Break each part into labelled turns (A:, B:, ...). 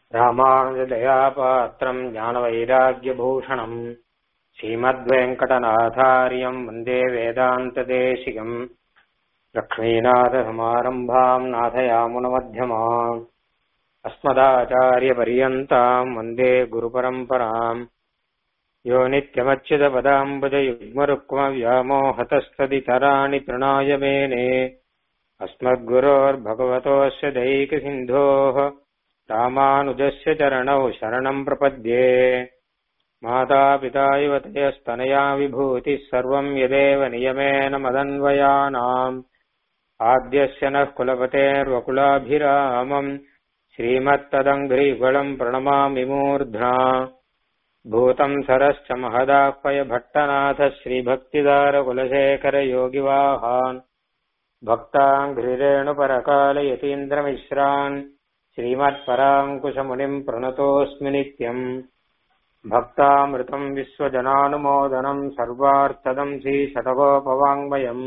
A: ராமானுஜதயாபாத்திரம் ஞானவைராக்கியபூஷணம் ஸ்ரீமத்வேங்கடநாதாரியம் வந்தே வேதாந்ததேசிகம் லக்ஷ்மீநாதசமாரம்பாம் நாதயாமுனமध्यமாம் अस्मदाचार्यपर्यन्ताम् वन्दे गुरुपरम्पराम् यो नित्यमच्युतपदाम्बुजयुग्मरुक्मव्यामोहतस्तदितराणि तृणाय मेने अस्मद्गुरोर्भगवतोऽस्य दैकसिन्धोः रामानुजस्य चरणौ शरणम् प्रपद्ये मातापिता युवतयस्तनया विभूतिः सर्वम् यदेव नियमेन मदन्वयानाम् आद्यस्य नः कुलपतेर्वकुलाभिरामम् श्रीमत्तदङ्घ्रिगुलम् प्रणमामि मूर्ध्ना भूतम् सरश्च महदाह्वय भट्टनाथ श्रीभक्तिदारकुलशेखरयोगिवाहान् भक्ताङ्घ्रिरेणुपरकालयतीन्द्रमिश्रान् श्रीमत्पराङ्कुशमुनिम् प्रणतोऽस्मि नित्यम् भक्तामृतम् विश्वजनानुमोदनम् सर्वार्थदम् श्रीशतकोपवाङ्मयम्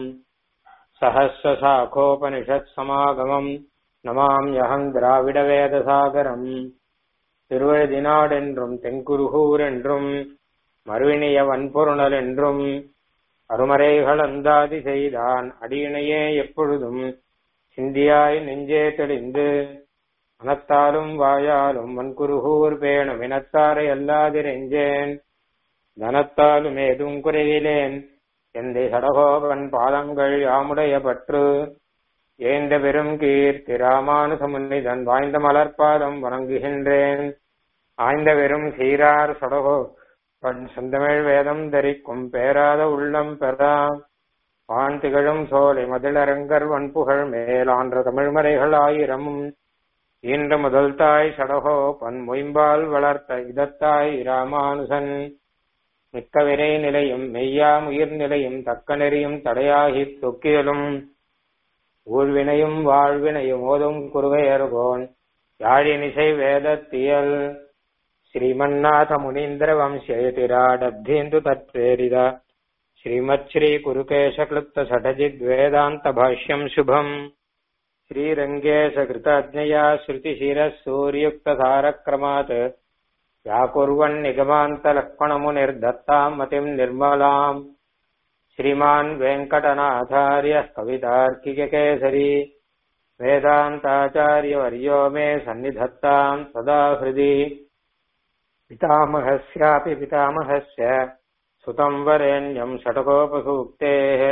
A: सहस्रशाखोपनिषत्समागमम् நமாம்யகம் திராவிட வேதசாகரம் திருவழுதினாடென்றும் தென்குருகூர் என்றும் மறுவினிய வன்பொருணல் என்றும் அருமறைகள் அந்தாதி செய்தான் அடியினையே எப்பொழுதும் சிந்தியாய் நெஞ்சே தெளிந்து மனத்தாலும் வாயாலும் வன்குருகூர் பேணும் இனத்தாரை அல்லாதிரெஞ்சேன் தனத்தாலும் ஏதும் குறைவிலேன் எந்தை சடகோபன் பாதங்கள் யாமுடைய பற்று ஏந்த பெரும் கீர்த்தி ராமானுசமுன்னிதன் வாய்ந்த மலர்பாதம் வணங்குகின்றேன் ஆய்ந்த வெறும் சீரார் சொடகோ பண் செந்தமிழ் வேதம் தரிக்கும் பேராத உள்ளம் பெறா வான் திகழும் சோலை மதிலரங்கர் வன்புகழ் மேலான்ற தமிழ்மறைகள் ஆயிரமும் ஈன்ற முதல் தாய் சடகோ பன் மொயம்பால் வளர்த்த இதத்தாய் ராமானுசன் மிக்க விரை நிலையும் மெய்யாம் உயிர் நிலையும் தக்க நெறியும் தடையாகித் தொக்கியலும் ஊழ்வினையும் வாழ்வினையும் ஓதும் குருகையர்கோன் யாழினிசை வேதத்தியல் ஸ்ரீமன்னாத முனீந்திர வம்சயதிராடப்தீந்து தத்வேரித ஸ்ரீமத் ஸ்ரீ குருகேஷக்லுப்த சடஜித் வேதாந்த பாஷ்யம் சுபம் ஸ்ரீரங்கேಶ கிருதஜயா ஸ்ருதிசிரः சூர்யுக்த சாரக்ரமாத் व्याकुर्वन् निगमान्तलक्ष्मणमुनिर्दत्ताम् मतिम् निर्मलाम् श्रीमान् वेङ्कटनाथार्यः कवितार्किककेसरी वेदान्ताचार्यवर्यो मे सन्निधत्ताम् सदा हृदि पितामहस्यापि पितामहस्य सुतम् वरेण्यम् षटकोपसूक्तेः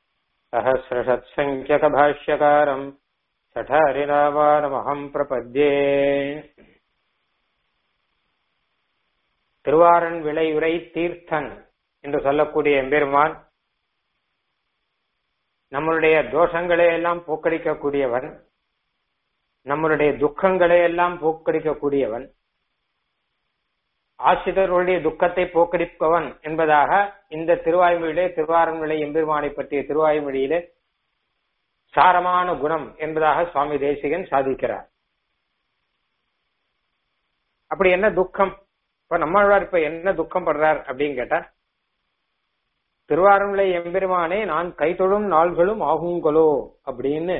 A: सहस्रषत्सङ्ख्यकभाष्यकारम् सठारिनामानमहम् प्रपद्ये திருவாரன் விளையுரை தீர்த்தன் என்று சொல்லக்கூடிய எம்பெருமான் நம்மளுடைய தோஷங்களை எல்லாம் போக்கடிக்கக்கூடியவன் நம்மளுடைய துக்கங்களை எல்லாம் போக்கடிக்கக்கூடியவன் ஆசிரியர்களுடைய துக்கத்தை போக்கடிப்பவன் என்பதாக இந்த திருவாய்மொழியிலே திருவாரன்விளை எம்பெருமானை பற்றிய திருவாய்மொழியிலே சாரமான குணம் என்பதாக சுவாமி தேசிகன் சாதிக்கிறார் அப்படி என்ன துக்கம் இப்ப நம்மாழ்வார் இப்ப என்ன துக்கம் படுறார் அப்படின்னு கேட்டா திருவாரூரை எம்பெருமானே நான் கைத்தொழும் நாள்களும் ஆகுங்களோ அப்படின்னு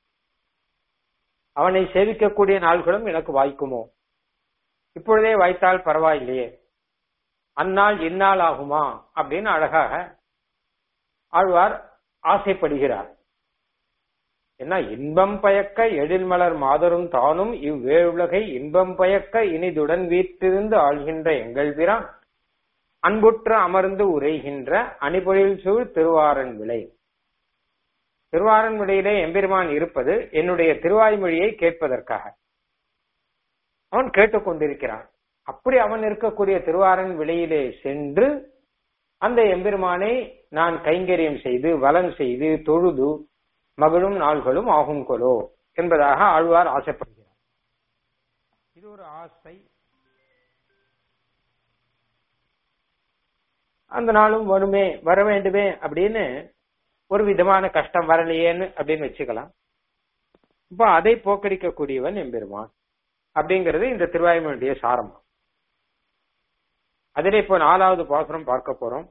A: அவனை சேவிக்கக்கூடிய நாள்களும் எனக்கு வாய்க்குமோ இப்பொழுதே வாய்த்தால் பரவாயில்லையே அந்நாள் இந்நாள் ஆகுமா அப்படின்னு அழகாக ஆழ்வார் ஆசைப்படுகிறார் என்ன இன்பம் பயக்க எழில்மலர் மாதரும் தானும் இவ்வேழுலகை இன்பம் பயக்க இனிதுடன் வீற்றிருந்து ஆள்கின்ற எங்கள் பிரான் அன்புற்று அமர்ந்து உரைகின்ற அணிபொழில் சூழ் திருவாரன் விளை திருவாரன் விளையிலே எம்பெருமான் இருப்பது என்னுடைய திருவாய்மொழியை கேட்பதற்காக அவன் கேட்டுக்கொண்டிருக்கிறான் அப்படி அவன் இருக்கக்கூடிய திருவாரன் விலையிலே சென்று அந்த எம்பெருமானை நான் கைங்கரியம் செய்து வலம் செய்து தொழுது மகளும் நாள்களும் ஆகும் கொலோ என்பதாக ஆழ்வார் ஆசைப்படுகிறார் இது ஒரு ஆசை அந்த நாளும் வருமே வர வேண்டுமே அப்படின்னு ஒரு விதமான கஷ்டம் வரலையேன்னு அப்படின்னு வச்சுக்கலாம் இப்ப அதை போக்கடிக்கக்கூடியவன் எம்பெருமான் அப்படிங்கிறது இந்த திருவாயுமனுடைய சாரம் அதிலே இப்போ நாலாவது பாசுரம் பார்க்க போறோம்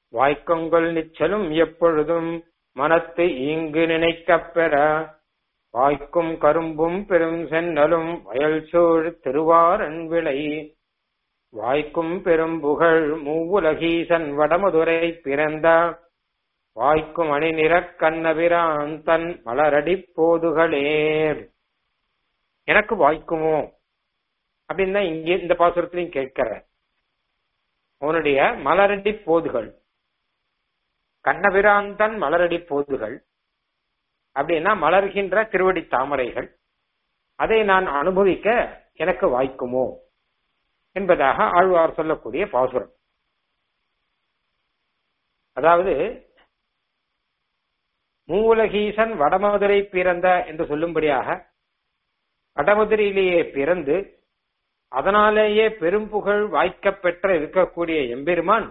A: வாய்க்கொங்கல் நிச்சலும் எப்பொழுதும் மனத்து ஈங்கு நினைக்கப் பெற வாய்க்கும் கரும்பும் பெரும் சென்னலும் வயல் சூழ் திருவாரன் விளை வாய்க்கும் பெரும் புகழ் மூவுலகீசன் வடமதுரை பிறந்த வாய்க்கும் அணி நிறக் கண்ணபிரான் தன் மலரடி போதுகளே எனக்கு வாய்க்குமோ அப்படின்னு தான் இங்கே இந்த பாசுரத்திலையும் கேட்கிற உன்னுடைய மலரடி போதுகள் கண்ணபிரான் தன் மலரடி போதுகள் அப்படின்னா மலர்கின்ற திருவடி தாமரைகள் அதை நான் அனுபவிக்க எனக்கு வாய்க்குமோ என்பதாக ஆழ்வார் சொல்லக்கூடிய பாசுரம் அதாவது மூவுலகீசன் வடமதுரை பிறந்த என்று சொல்லும்படியாக வடமதுரையிலேயே பிறந்து அதனாலேயே பெரும்புகழ் வாய்க்கப் பெற்ற இருக்கக்கூடிய எம்பெருமான்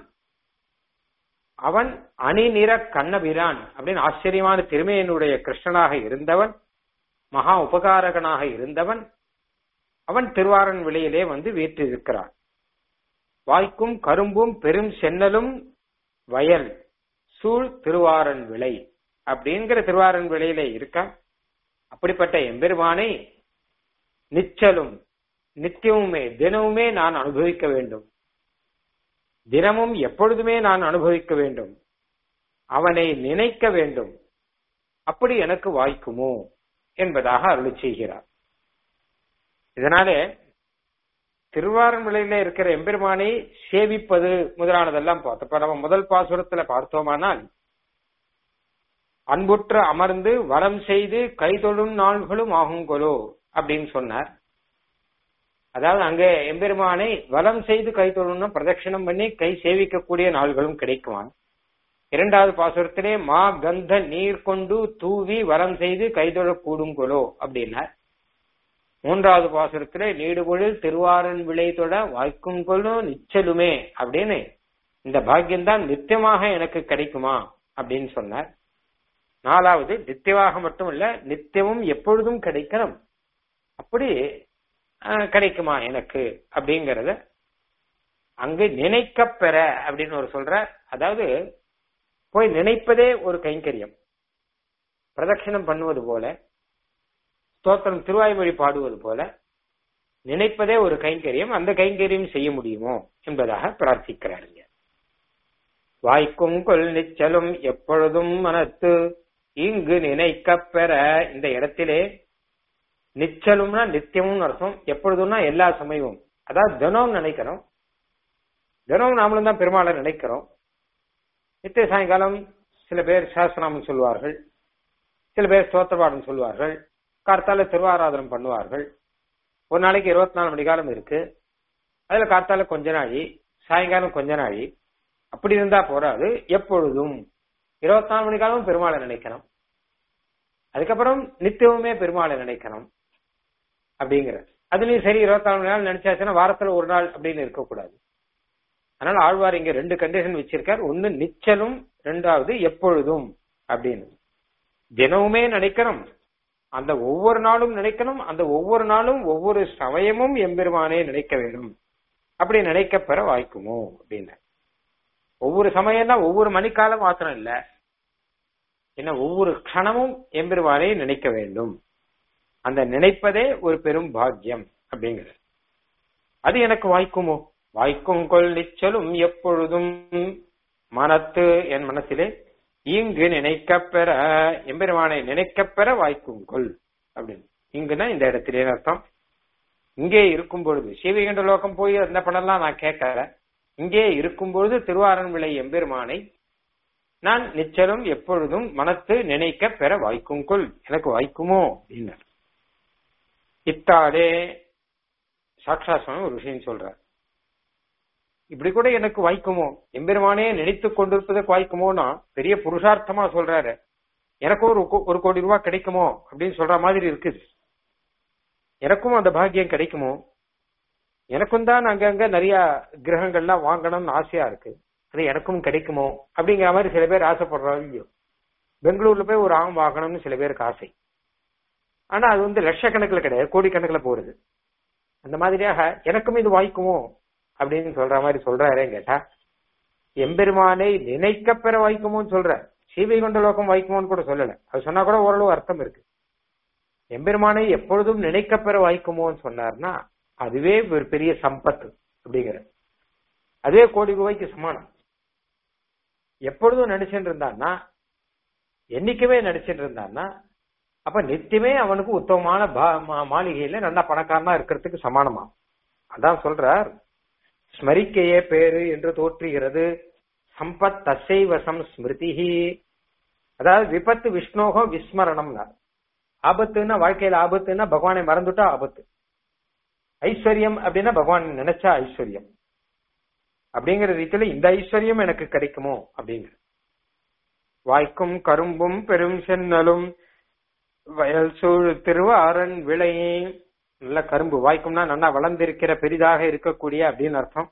A: அவன் அணிநிற கண்ணபிரான் அப்படின்னு ஆச்சரியமான திருமையனுடைய கிருஷ்ணனாக இருந்தவன் மகா உபகாரகனாக இருந்தவன் அவன் திருவாரன் விலையிலே வந்து வீற்றிருக்கிறான் வாய்க்கும் கரும்பும் பெரும் சென்னலும் வயல் சூழ் திருவாரன் விளை அப்படிங்கிற திருவாரன் விலையில இருக்க அப்படிப்பட்ட எம்பெருமானை நிச்சலும் நித்தியமுமே தினமுமே நான் அனுபவிக்க வேண்டும் தினமும் எப்பொழுதுமே நான் அனுபவிக்க வேண்டும் அவனை நினைக்க வேண்டும் அப்படி எனக்கு வாய்க்குமோ என்பதாக அருளி செய்கிறார் இதனாலே திருவாரன்மலையில இருக்கிற எம்பெருமானை சேவிப்பது முதலானதெல்லாம் பார்த்தோம் இப்ப நம்ம முதல் பாசுரத்துல பார்த்தோமானால் அன்புற்று அமர்ந்து வரம் செய்து கைதொழும் நாள்களும் ஆகுங்கொலோ அப்படின்னு சொன்னார் அதாவது அங்கே எம்பெருமானை வலம் செய்து கை தொழும்னா பிரதட்சிணம் பண்ணி கை சேவிக்கக்கூடிய நாள்களும் கிடைக்குமான் இரண்டாவது பாசுரத்திலே மா கந்த நீர் கொண்டு தூவி வரம் செய்து கைதொழ கூடுங்கொலோ அப்படின்னார் மூன்றாவது பாசுரத்திலே நீடுபொழில் திருவாரன் விளை தொட வாய்க்கும் கொள்ளும் நிச்சலுமே அப்படின்னு இந்த பாக்கியம்தான் நித்தியமாக எனக்கு கிடைக்குமா அப்படின்னு சொன்னார் நாலாவது நித்தியமாக மட்டும் இல்ல நித்தியமும் எப்பொழுதும் கிடைக்கணும் அப்படி கிடைக்குமா எனக்கு அப்படிங்கறத அங்கு நினைக்க பெற அப்படின்னு ஒரு சொல்ற அதாவது போய் நினைப்பதே ஒரு கைங்கரியம் பிரதட்சிணம் பண்ணுவது போல ஸ்தோத்திரம் திருவாய்மொழி பாடுவது போல நினைப்பதே ஒரு கைங்கரியம் அந்த கைங்கரியம் செய்ய முடியுமோ என்பதாக பிரார்த்திக்கிறாருங்க வாய்க்கும் கொல் நிச்சலும் எப்பொழுதும் மனத்து இங்கு நினைக்க பெற இந்த இடத்திலே நிச்சலும்னா நித்தியமும் அர்த்தம் எப்பொழுதும்னா எல்லா சமயமும் அதாவது தினம் நினைக்கிறோம் தினம் நாமளும் தான் பெருமாளை நினைக்கிறோம் நித்திய சாயங்காலம் சில பேர் சாஸ்திரநாமம் சொல்வார்கள் சில பேர் ஸ்தோத்திரபாடம் சொல்வார்கள் கார்த்தால திருவாராதனம் பண்ணுவார்கள் ஒரு நாளைக்கு இருபத்தி நாலு மணி காலம் இருக்கு அதுல கார்த்தால கொஞ்ச நாழி சாயங்காலம் கொஞ்ச நாழி அப்படி இருந்தா போறாது எப்பொழுதும் இருபத்தி நாலு மணி காலமும் பெருமாளை நினைக்கணும் அதுக்கப்புறம் நித்தியமுமே பெருமாளை நினைக்கணும் அப்படிங்கிற அதுலயும் சரி இருபத்தி நாலு மணி நாள் நினைச்சாச்சுன்னா வாரத்துல ஒரு நாள் அப்படின்னு இருக்கக்கூடாது அதனால ஆழ்வார் இங்க ரெண்டு கண்டிஷன் வச்சிருக்கார் ஒன்னு நிச்சலும் ரெண்டாவது எப்பொழுதும் அப்படின்னு தினமுமே நினைக்கணும் அந்த ஒவ்வொரு நாளும் நினைக்கணும் அந்த ஒவ்வொரு நாளும் ஒவ்வொரு சமயமும் எம்பெருமானே நினைக்க வேண்டும் அப்படி நினைக்க பெற வாய்க்குமோ அப்படின்னு ஒவ்வொரு சமயம்னா ஒவ்வொரு மணிக்காலம் மாத்திரம் இல்ல என்ன ஒவ்வொரு க்ஷணமும் எம்பெருமானை நினைக்க வேண்டும் அந்த நினைப்பதே ஒரு பெரும் பாக்கியம் அப்படிங்கிறது அது எனக்கு வாய்க்குமோ வாய்க்கும் கொள் நிச்சலும் எப்பொழுதும் மனத்து என் மனசிலே இங்கு நினைக்க பெற எம்பெருமானை நினைக்க பெற வாய்க்கும் கொள் அப்படின்னு இங்குன்னா இந்த இடத்திலே அர்த்தம் இங்கே இருக்கும் பொழுது சீவிகண்ட லோகம் போய் அந்த படம்லாம் நான் கேட்கல இங்கே இருக்கும் பொழுது திருவாரன்விளை எம்பெருமானை நான் நிச்சலும் எப்பொழுதும் மனத்து நினைக்க பெற வாய்க்கும் கொள் எனக்கு வாய்க்குமோ அப்படின்னு இத்தாலே சாட்சா சுவாமி ஒரு விஷயம் சொல்றார் இப்படி கூட எனக்கு வாய்க்குமோ எம்பெருமானே நினைத்து கொண்டிருப்பதற்கு வாய்க்குமோனா பெரிய புருஷார்த்தமா சொல்றாரு எனக்கும் ஒரு ஒரு கோடி ரூபாய் கிடைக்குமோ அப்படின்னு சொல்ற மாதிரி இருக்குது எனக்கும் அந்த பாக்கியம் கிடைக்குமோ எனக்கும் தான் அங்கங்க நிறைய கிரகங்கள்லாம் வாங்கணும்னு ஆசையா இருக்கு அது எனக்கும் கிடைக்குமோ அப்படிங்கிற மாதிரி சில பேர் ஆசைப்படுறாங்க இல்லையோ பெங்களூர்ல போய் ஒரு ஆம் வாங்கணும்னு சில பேருக்கு ஆசை ஆனா அது வந்து லட்சக்கணக்கில் கிடையாது கோடிக்கணக்கில் போறது அந்த மாதிரியாக எனக்கும் இது வாய்க்குமோ அப்படின்னு சொல்ற மாதிரி சொல்றாரே கேட்டா எம்பெருமானை நினைக்க பெற வாய்க்குமோன்னு சொல்ற சீவை கொண்ட லோகம் வாய்க்குமோன்னு கூட சொல்லல அது சொன்னா கூட ஓரளவு அர்த்தம் இருக்கு எம்பெருமானை எப்பொழுதும் நினைக்கப்பெற வாய்க்குமோன்னு சொன்னார்னா அதுவே ஒரு பெரிய சம்பத்து அப்படிங்கிற அதுவே கோடி ரூபாய்க்கு சமானம் எப்பொழுதும் நடிச்சுட்டு இருந்தான்னா என்னைக்குமே நடிச்சுட்டு இருந்தான்னா அப்ப நித்தியமே அவனுக்கு உத்தமமான பா- மா- மாளிகையில நல்லா பணக்காரனா இருக்கிறதுக்கு சமானமா அதான் சொல்றார் ஸ்மரிக்கையே பேரு என்று தோற்றுகிறது சம்பத் தசைவசம் ஸ்மிருதிஹி அதாவது விபத்து விஷ்ணோகோ விஸ்மரணம்னா ஆபத்துன்னா வாழ்க்கையில ஆபத்துன்னா பகவானை மறந்துட்டா ஆபத்து ஐஸ்வர்யம் அப்படின்னா பகவான் நினைச்சா ஐஸ்வர்யம் அப்படிங்கிற ரீதியில இந்த ஐஸ்வர்யம் எனக்கு கிடைக்குமோ அப்படிங்கிற வாய்க்கும் கரும்பும் பெரும் சென்னலும் வயல் சூழ் திருவாரன் விளையே நல்ல கரும்பு வாய்க்கும்னா நன்னா வளர்ந்திருக்கிற பெரிதாக இருக்கக்கூடிய அப்படின்னு அர்த்தம்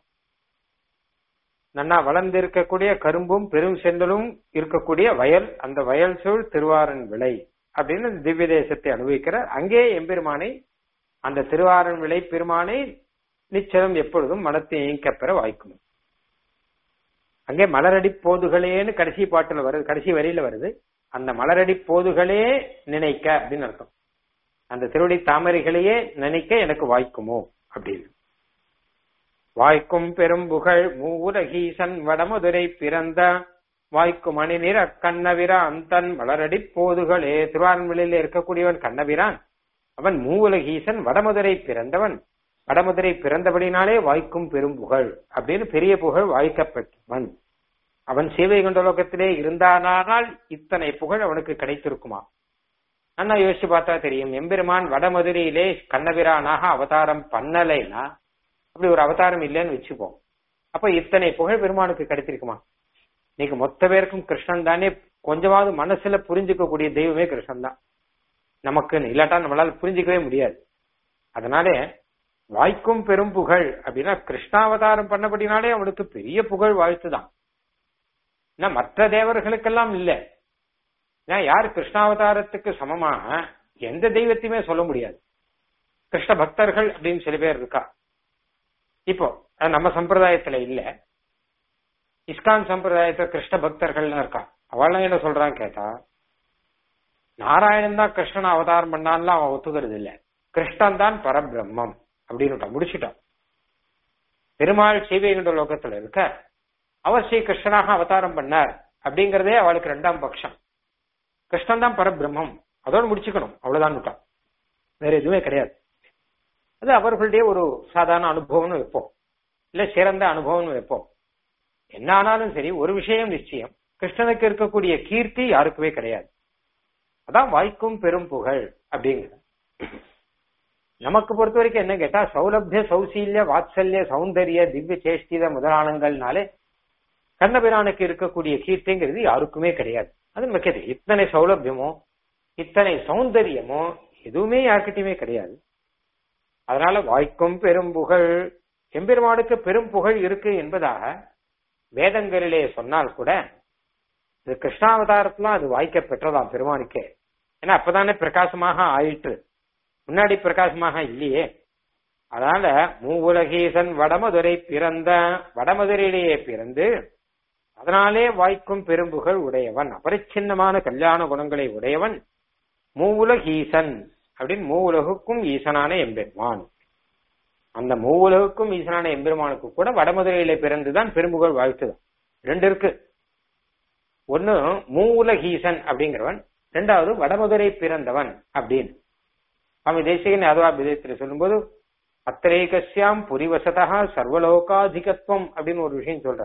A: நன்னா வளர்ந்திருக்கக்கூடிய கரும்பும் பெரும் சென்னலும் இருக்கக்கூடிய வயல் அந்த வயல் சூழ் திருவாரன் விளை அப்படின்னு திவ்ய தேசத்தை அனுபவிக்கிறார் அங்கே எம்பெருமானை அந்த திருவாரன் விளை பெருமானை நிச்சயம் எப்பொழுதும் மனத்தை இயங்கப் பெற வாய்க்கும் அங்கே மலரடி போதுகளேன்னு கடைசி பாட்டுல வருது கடைசி வரியில வருது அந்த மலரடி போதுகளே நினைக்க அப்படின்னு அர்த்தம் அந்த திருவடி தாமரைகளையே நினைக்க எனக்கு வாய்க்குமோ அப்படின்னு வாய்க்கும் பெரும் புகழ் மூவுலகீசன் வடமதுரை பிறந்த வாய்க்கும் மணி நிற கண்ணவிரா அந்தன் மலரடி போதுகளே திருவாரூரில் இருக்கக்கூடியவன் கண்ணபிரான் அவன் மூவுலகீசன் வடமதுரை பிறந்தவன் வடமதுரை பிறந்தபடினாலே வாய்க்கும் பெரும் புகழ் அப்படின்னு பெரிய புகழ் வாய்க்கப்பட்டவன் அவன் சேவை கொண்ட லோகத்திலே இருந்தானால் இத்தனை புகழ் அவனுக்கு கிடைத்திருக்குமா அண்ணா யோசிச்சு பார்த்தா தெரியும் எம்பெருமான் வடமதுரையிலே கண்ணபிரானாக அவதாரம் பண்ணலைன்னா அப்படி ஒரு அவதாரம் இல்லைன்னு வச்சுப்போம் அப்ப இத்தனை புகழ் பெருமானுக்கு கிடைத்திருக்குமா இன்னைக்கு மொத்த பேருக்கும் கிருஷ்ணன் தானே கொஞ்சமாவது மனசுல புரிஞ்சுக்க கூடிய தெய்வமே கிருஷ்ணன் தான் நமக்கு இல்லாட்டா நம்மளால புரிஞ்சுக்கவே முடியாது அதனால வாய்க்கும் பெரும் புகழ் அப்படின்னா கிருஷ்ணாவதாரம் பண்ணபடினாலே அவனுக்கு பெரிய புகழ் வாழ்த்து தான் ஏன்னா மற்ற தேவர்களுக்கெல்லாம் இல்ல ஏன்னா யார் கிருஷ்ணாவதாரத்துக்கு சமமாக எந்த தெய்வத்தையுமே சொல்ல முடியாது கிருஷ்ண பக்தர்கள் அப்படின்னு சில பேர் இருக்கா இப்போ அது நம்ம சம்பிரதாயத்துல இல்ல இஸ்கான் சம்பிரதாயத்துல கிருஷ்ண பக்தர்கள்லாம் இருக்கா அவள்லாம் என்ன சொல்றான்னு கேட்டா நாராயணன் தான் கிருஷ்ணன் அவதாரம் பண்ணான்லாம் அவன் ஒத்துக்கிறது இல்ல கிருஷ்ணன் தான் பரபிரம்மம் அப்படின்னு முடிச்சுட்டான் பெருமாள் சீவைகுண்ட லோகத்துல இருக்க அவர் ஸ்ரீ கிருஷ்ணனாக அவதாரம் பண்ணார் அப்படிங்கறதே அவளுக்கு ரெண்டாம் பட்சம் கிருஷ்ணன் தான் பரபிரம்மம் அதோடு முடிச்சுக்கணும் அவ்வளவுதான் விட்டான் வேற எதுவுமே கிடையாது அது அவர்களுடைய ஒரு சாதாரண அனுபவம்னு வைப்போம் இல்ல சிறந்த அனுபவம்னு வைப்போம் என்ன ஆனாலும் சரி ஒரு விஷயம் நிச்சயம் கிருஷ்ணனுக்கு இருக்கக்கூடிய கீர்த்தி யாருக்குமே கிடையாது அதான் வாய்க்கும் பெரும் புகழ் அப்படிங்கிற நமக்கு பொறுத்த வரைக்கும் என்ன கேட்டா சௌலபிய சௌசீல்ய வாத்சல்ய சௌந்தரிய திவ்ய சேஷ்டித முதலானங்கள்னாலே கண்ணபிரானுக்கு இருக்கக்கூடிய கீர்த்திங்கிறது யாருக்குமே கிடையாது அது நமக்கு தெரியும். இத்தனை சௌலபியமோ இத்தனை சௌந்தரியமோ எதுவுமே யார்கிட்டயுமே கிடையாது அதனால வாய்க்கும் பெரும் புகழ் எம்பெருமானுக்கு பெரும் புகழ் இருக்கு என்பதாக வேதங்களிலே சொன்னால் கூட இது கிருஷ்ணாவதாரத்துல அது வாய்க்க பெற்றதாம் பெருமானுக்கே ஏன்னா அப்பதானே பிரகாசமாக ஆயிற்று முன்னாடி பிரகாசமாக இல்லையே அதனால மூவுலகீசன் வடமதுரை பிறந்த வடமதுரையிலேயே பிறந்து அதனாலே வாய்க்கும் பெரும்புகள் உடையவன் அபரிச்சின்னமான கல்யாண குணங்களை உடையவன் மூவுலகீசன் அப்படின்னு மூவுலகுக்கும் ஈசனான எம்பெருமான் அந்த மூவுலகுக்கும் ஈசனான எம்பெருமானுக்கு கூட வடமதுரையில பிறந்துதான் பெரும்புகழ் வாழ்த்துதான் ரெண்டு இருக்கு ஒன்னு மூவுலகீசன் அப்படிங்கிறவன் ரெண்டாவது வடமதுரை பிறந்தவன் அப்படின்னு சுவாமி தேசிகன் யாதவா விதயத்தில் சொல்லும்போது அத்திரேகசியாம் புரிவசதா சர்வலோகாதிகத்துவம் அப்படின்னு ஒரு விஷயம் சொல்ற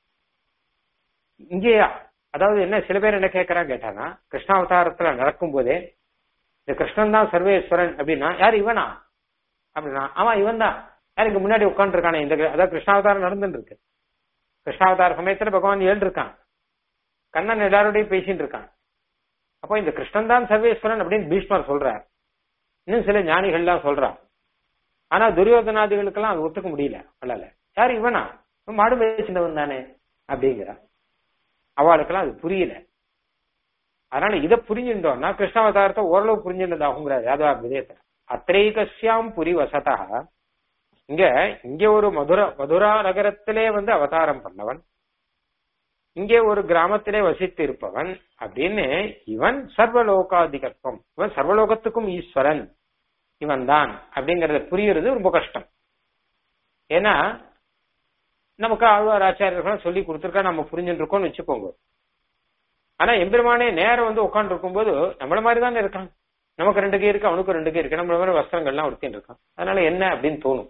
A: இங்கே அதாவது என்ன சில பேர் என்ன கேட்கறாங்க கேட்டானா கிருஷ்ணாவதாரத்துல நடக்கும் போதே இந்த கிருஷ்ணன் தான் சர்வேஸ்வரன் அப்படின்னா யார் இவனா அப்படின்னா ஆமா இவன் தான் யார் இங்க முன்னாடி உட்காந்துருக்கானே இந்த அதாவது கிருஷ்ணாவதாரம் நடந்துட்டு இருக்கு கிருஷ்ணாவதார சமயத்துல பகவான் ஏழு இருக்கான் கண்ணன் எல்லாரோடையும் பேசிட்டு இருக்கான் அப்போ இந்த கிருஷ்ணன் தான் சர்வேஸ்வரன் அப்படின்னு பீஷ்மர் சொல்றார் இன்னும் சில ஞானிகள்லாம் சொல்றான் ஆனா துரியோதனாதிகளுக்கெல்லாம் அது ஒத்துக்க முடியல அல்ல யார் இவனா இவன் மாடு பேசினவன் தானே அப்படிங்கிறா அவளுக்கெல்லாம் அது புரியல அதனால இதை புரிஞ்சுட்டோம்னா கிருஷ்ணாவதாரத்தை ஓரளவு புரிஞ்சுட்டதாகுங்கிறார் யாதவா விதயத்தை அத்திரைகசியாம் புரி வசதா இங்க இங்க ஒரு மதுரா மதுரா நகரத்திலே வந்து அவதாரம் பண்ணவன் இங்கே ஒரு கிராமத்திலே வசித்து இருப்பவன் அப்படின்னு இவன் சர்வலோகாதிகத்துவம் இவன் சர்வலோகத்துக்கும் ஈஸ்வரன் இவன் தான் அப்படிங்கறத புரியுறது ரொம்ப கஷ்டம் ஏன்னா நமக்கு ஆழ்வார் ஆச்சாரியர்களும் சொல்லி கொடுத்துருக்கா நம்ம புரிஞ்சுட்டு இருக்கோம்னு வச்சுக்கோங்க ஆனா எம்பெருமானே நேரம் வந்து உட்காந்து இருக்கும்போது நம்மள மாதிரி தானே இருக்கான் நமக்கு ரெண்டு கை இருக்கு அவனுக்கு ரெண்டு கை இருக்கு நம்மள மாதிரி வஸ்திரங்கள்லாம் உடுத்தின்னு இருக்கான் அதனால என்ன அப்படின்னு தோணும்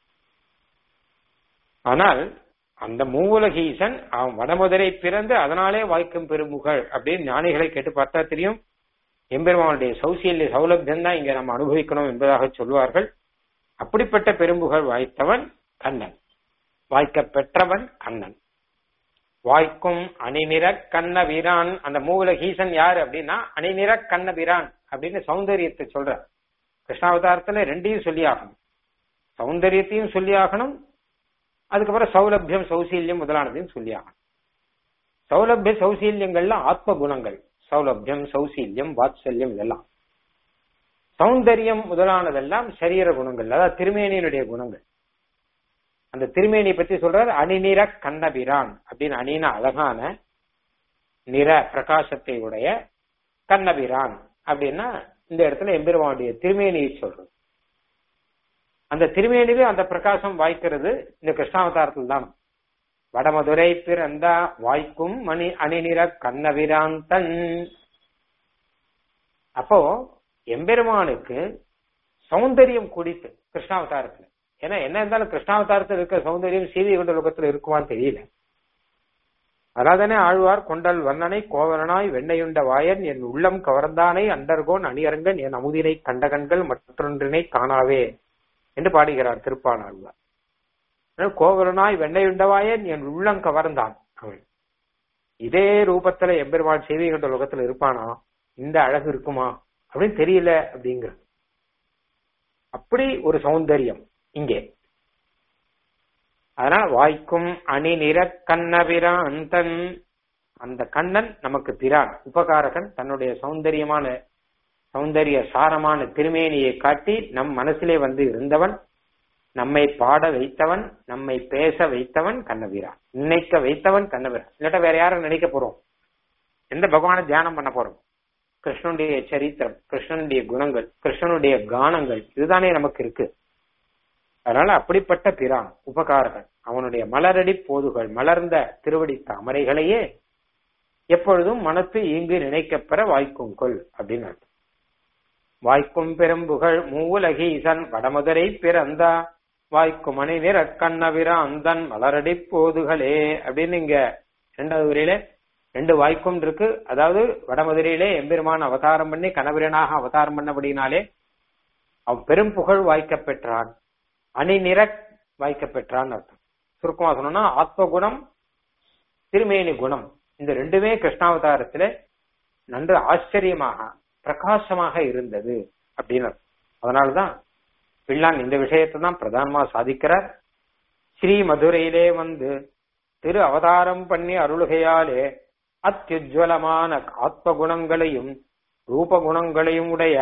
A: ஆனால் அந்த மூவுலகீசன் அவன் வடமுதரை பிறந்து அதனாலே வாய்க்கும் பெருமுகள் அப்படின்னு ஞானிகளை கேட்டு பார்த்தா தெரியும் எம்பெருமானுடைய சௌசியல்ய சௌலபியம் தான் இங்க நம்ம அனுபவிக்கணும் என்பதாக சொல்வார்கள் அப்படிப்பட்ட பெரும்புகழ் வாய்த்தவன் கண்ணன் வாய்க்க பெற்றவன் கண்ணன் வாய்க்கும் அணிநிற கண்ண வீரான் அந்த மூவுலகீசன் யாரு அப்படின்னா அணிநிற கண்ண வீரான் அப்படின்னு சௌந்தரியத்தை சொல்ற கிருஷ்ணாவதாரத்துல ரெண்டையும் சொல்லி ஆகணும் சௌந்தரியத்தையும் சொல்லி ஆகணும் அதுக்கப்புறம் சௌலபியம் சௌசீல்யம் முதலானதையும் சொல்லி ஆகணும் சௌலபிய சௌசீல்யங்கள்லாம் ஆத்ம குணங்கள் சௌலபியம் சௌசீல்யம் வாத்சல்யம் இதெல்லாம் சௌந்தரியம் முதலானதெல்லாம் சரீர குணங்கள் அதாவது திருமேனியினுடைய குணங்கள் அந்த திருமேனி பத்தி சொல்றாரு அணிநிற கண்ணபிரான் அப்படின்னு அணின அழகான நிற பிரகாசத்தை உடைய கண்ணபிரான் அப்படின்னா இந்த இடத்துல எம்பெருமானுடைய திருமேனியை சொல்றது அந்த திருமேனியில அந்த பிரகாசம் வாய்க்கிறது இந்த கிருஷ்ணாவதாரத்தில் தான் வடமதுரை பிறந்தா வாய்க்கும் மணி அணிநிற கண்ணபிரான் தன் அப்போ எம்பெருமானுக்கு சௌந்தரியம் குடித்து கிருஷ்ணாவதாரத்துல ஏன்னா என்ன இருந்தாலும் கிருஷ்ணாவதாரத்தில் இருக்கிற சௌந்தரியம் சீதை கொண்ட லோகத்துல இருக்குமான்னு தெரியல அதாதனே ஆழ்வார் கொண்டல் வண்ணனை கோவலனாய் வெண்ணையுண்ட வாயன் என் உள்ளம் கவர்ந்தானை அண்டர்கோன் அணியரங்கன் என் அமுதினை கண்டகன்கள் மற்றொன்றினை காணாவே என்று பாடுகிறார் திருப்பானாழ்வார் கோவலனாய் வெண்ணையுண்டவாயன் என் உள்ளம் கவர்ந்தான் அவன் இதே ரூபத்துல எம்பெருமாள் செய்தி கொண்ட லோகத்துல இருப்பானா இந்த அழகு இருக்குமா அப்படின்னு தெரியல அப்படிங்கிற அப்படி ஒரு சௌந்தரியம் இங்கே அதனால வாய்க்கும் அணி நிற கண்ணபிரான் தன் அந்த கண்ணன் நமக்கு பிரான் உபகாரகன் தன்னுடைய சௌந்தரியமான சௌந்தரிய சாரமான திருமேனியை காட்டி நம் மனசிலே வந்து இருந்தவன் நம்மை பாட வைத்தவன் நம்மை பேச வைத்தவன் கண்ணபிரான் நினைக்க வைத்தவன் கண்ணபிரான் இல்லாட்ட வேற யாரும் நினைக்க போறோம் எந்த பகவானை தியானம் பண்ண போறோம் கிருஷ்ணனுடைய சரித்திரம் கிருஷ்ணனுடைய குணங்கள் கிருஷ்ணனுடைய கானங்கள் இதுதானே நமக்கு இருக்கு அதனால அப்படிப்பட்ட பிரான் உபகாரகன் அவனுடைய மலரடி போதுகள் மலர்ந்த திருவடி தாமரைகளையே எப்பொழுதும் மனத்து இங்கு நினைக்கப்பெற வாய்க்கும் கொள் அப்படின்னு அர்த்தம் வாய்க்கும் பெரும்புகழ் மூவுலகீசன் வடமதுரை பிறந்தா வாய்க்கும் மணி நிற கண்ணவிர அந்தன் மலரடி போதுகளே அப்படின்னு இங்க ரெண்டாவது வரையில ரெண்டு வாய்க்கும் இருக்கு அதாவது வடமதுரையிலே எம்பெருமான் அவதாரம் பண்ணி கணவரனாக அவதாரம் பண்ணபடினாலே அவ் பெரும் புகழ் வாய்க்க பெற்றான் அணி நிற வாய்க்க பெற்றான் அர்த்தம் சுருக்கமா சொன்னோம்னா ஆத்ம குணம் திருமேனி குணம் இந்த ரெண்டுமே கிருஷ்ணாவதாரத்துல நன்று ஆச்சரியமாக பிரகாசமாக இருந்தது அப்படின்னு அதனாலதான் பிள்ளான் இந்த விஷயத்தை தான் பிரதானமா சாதிக்கிறார் ஸ்ரீ மதுரையிலே வந்து திரு அவதாரம் பண்ணி அருளுகையாலே அத்யுஜ்வலமான ஆத்ம குணங்களையும் ரூப குணங்களையும் உடைய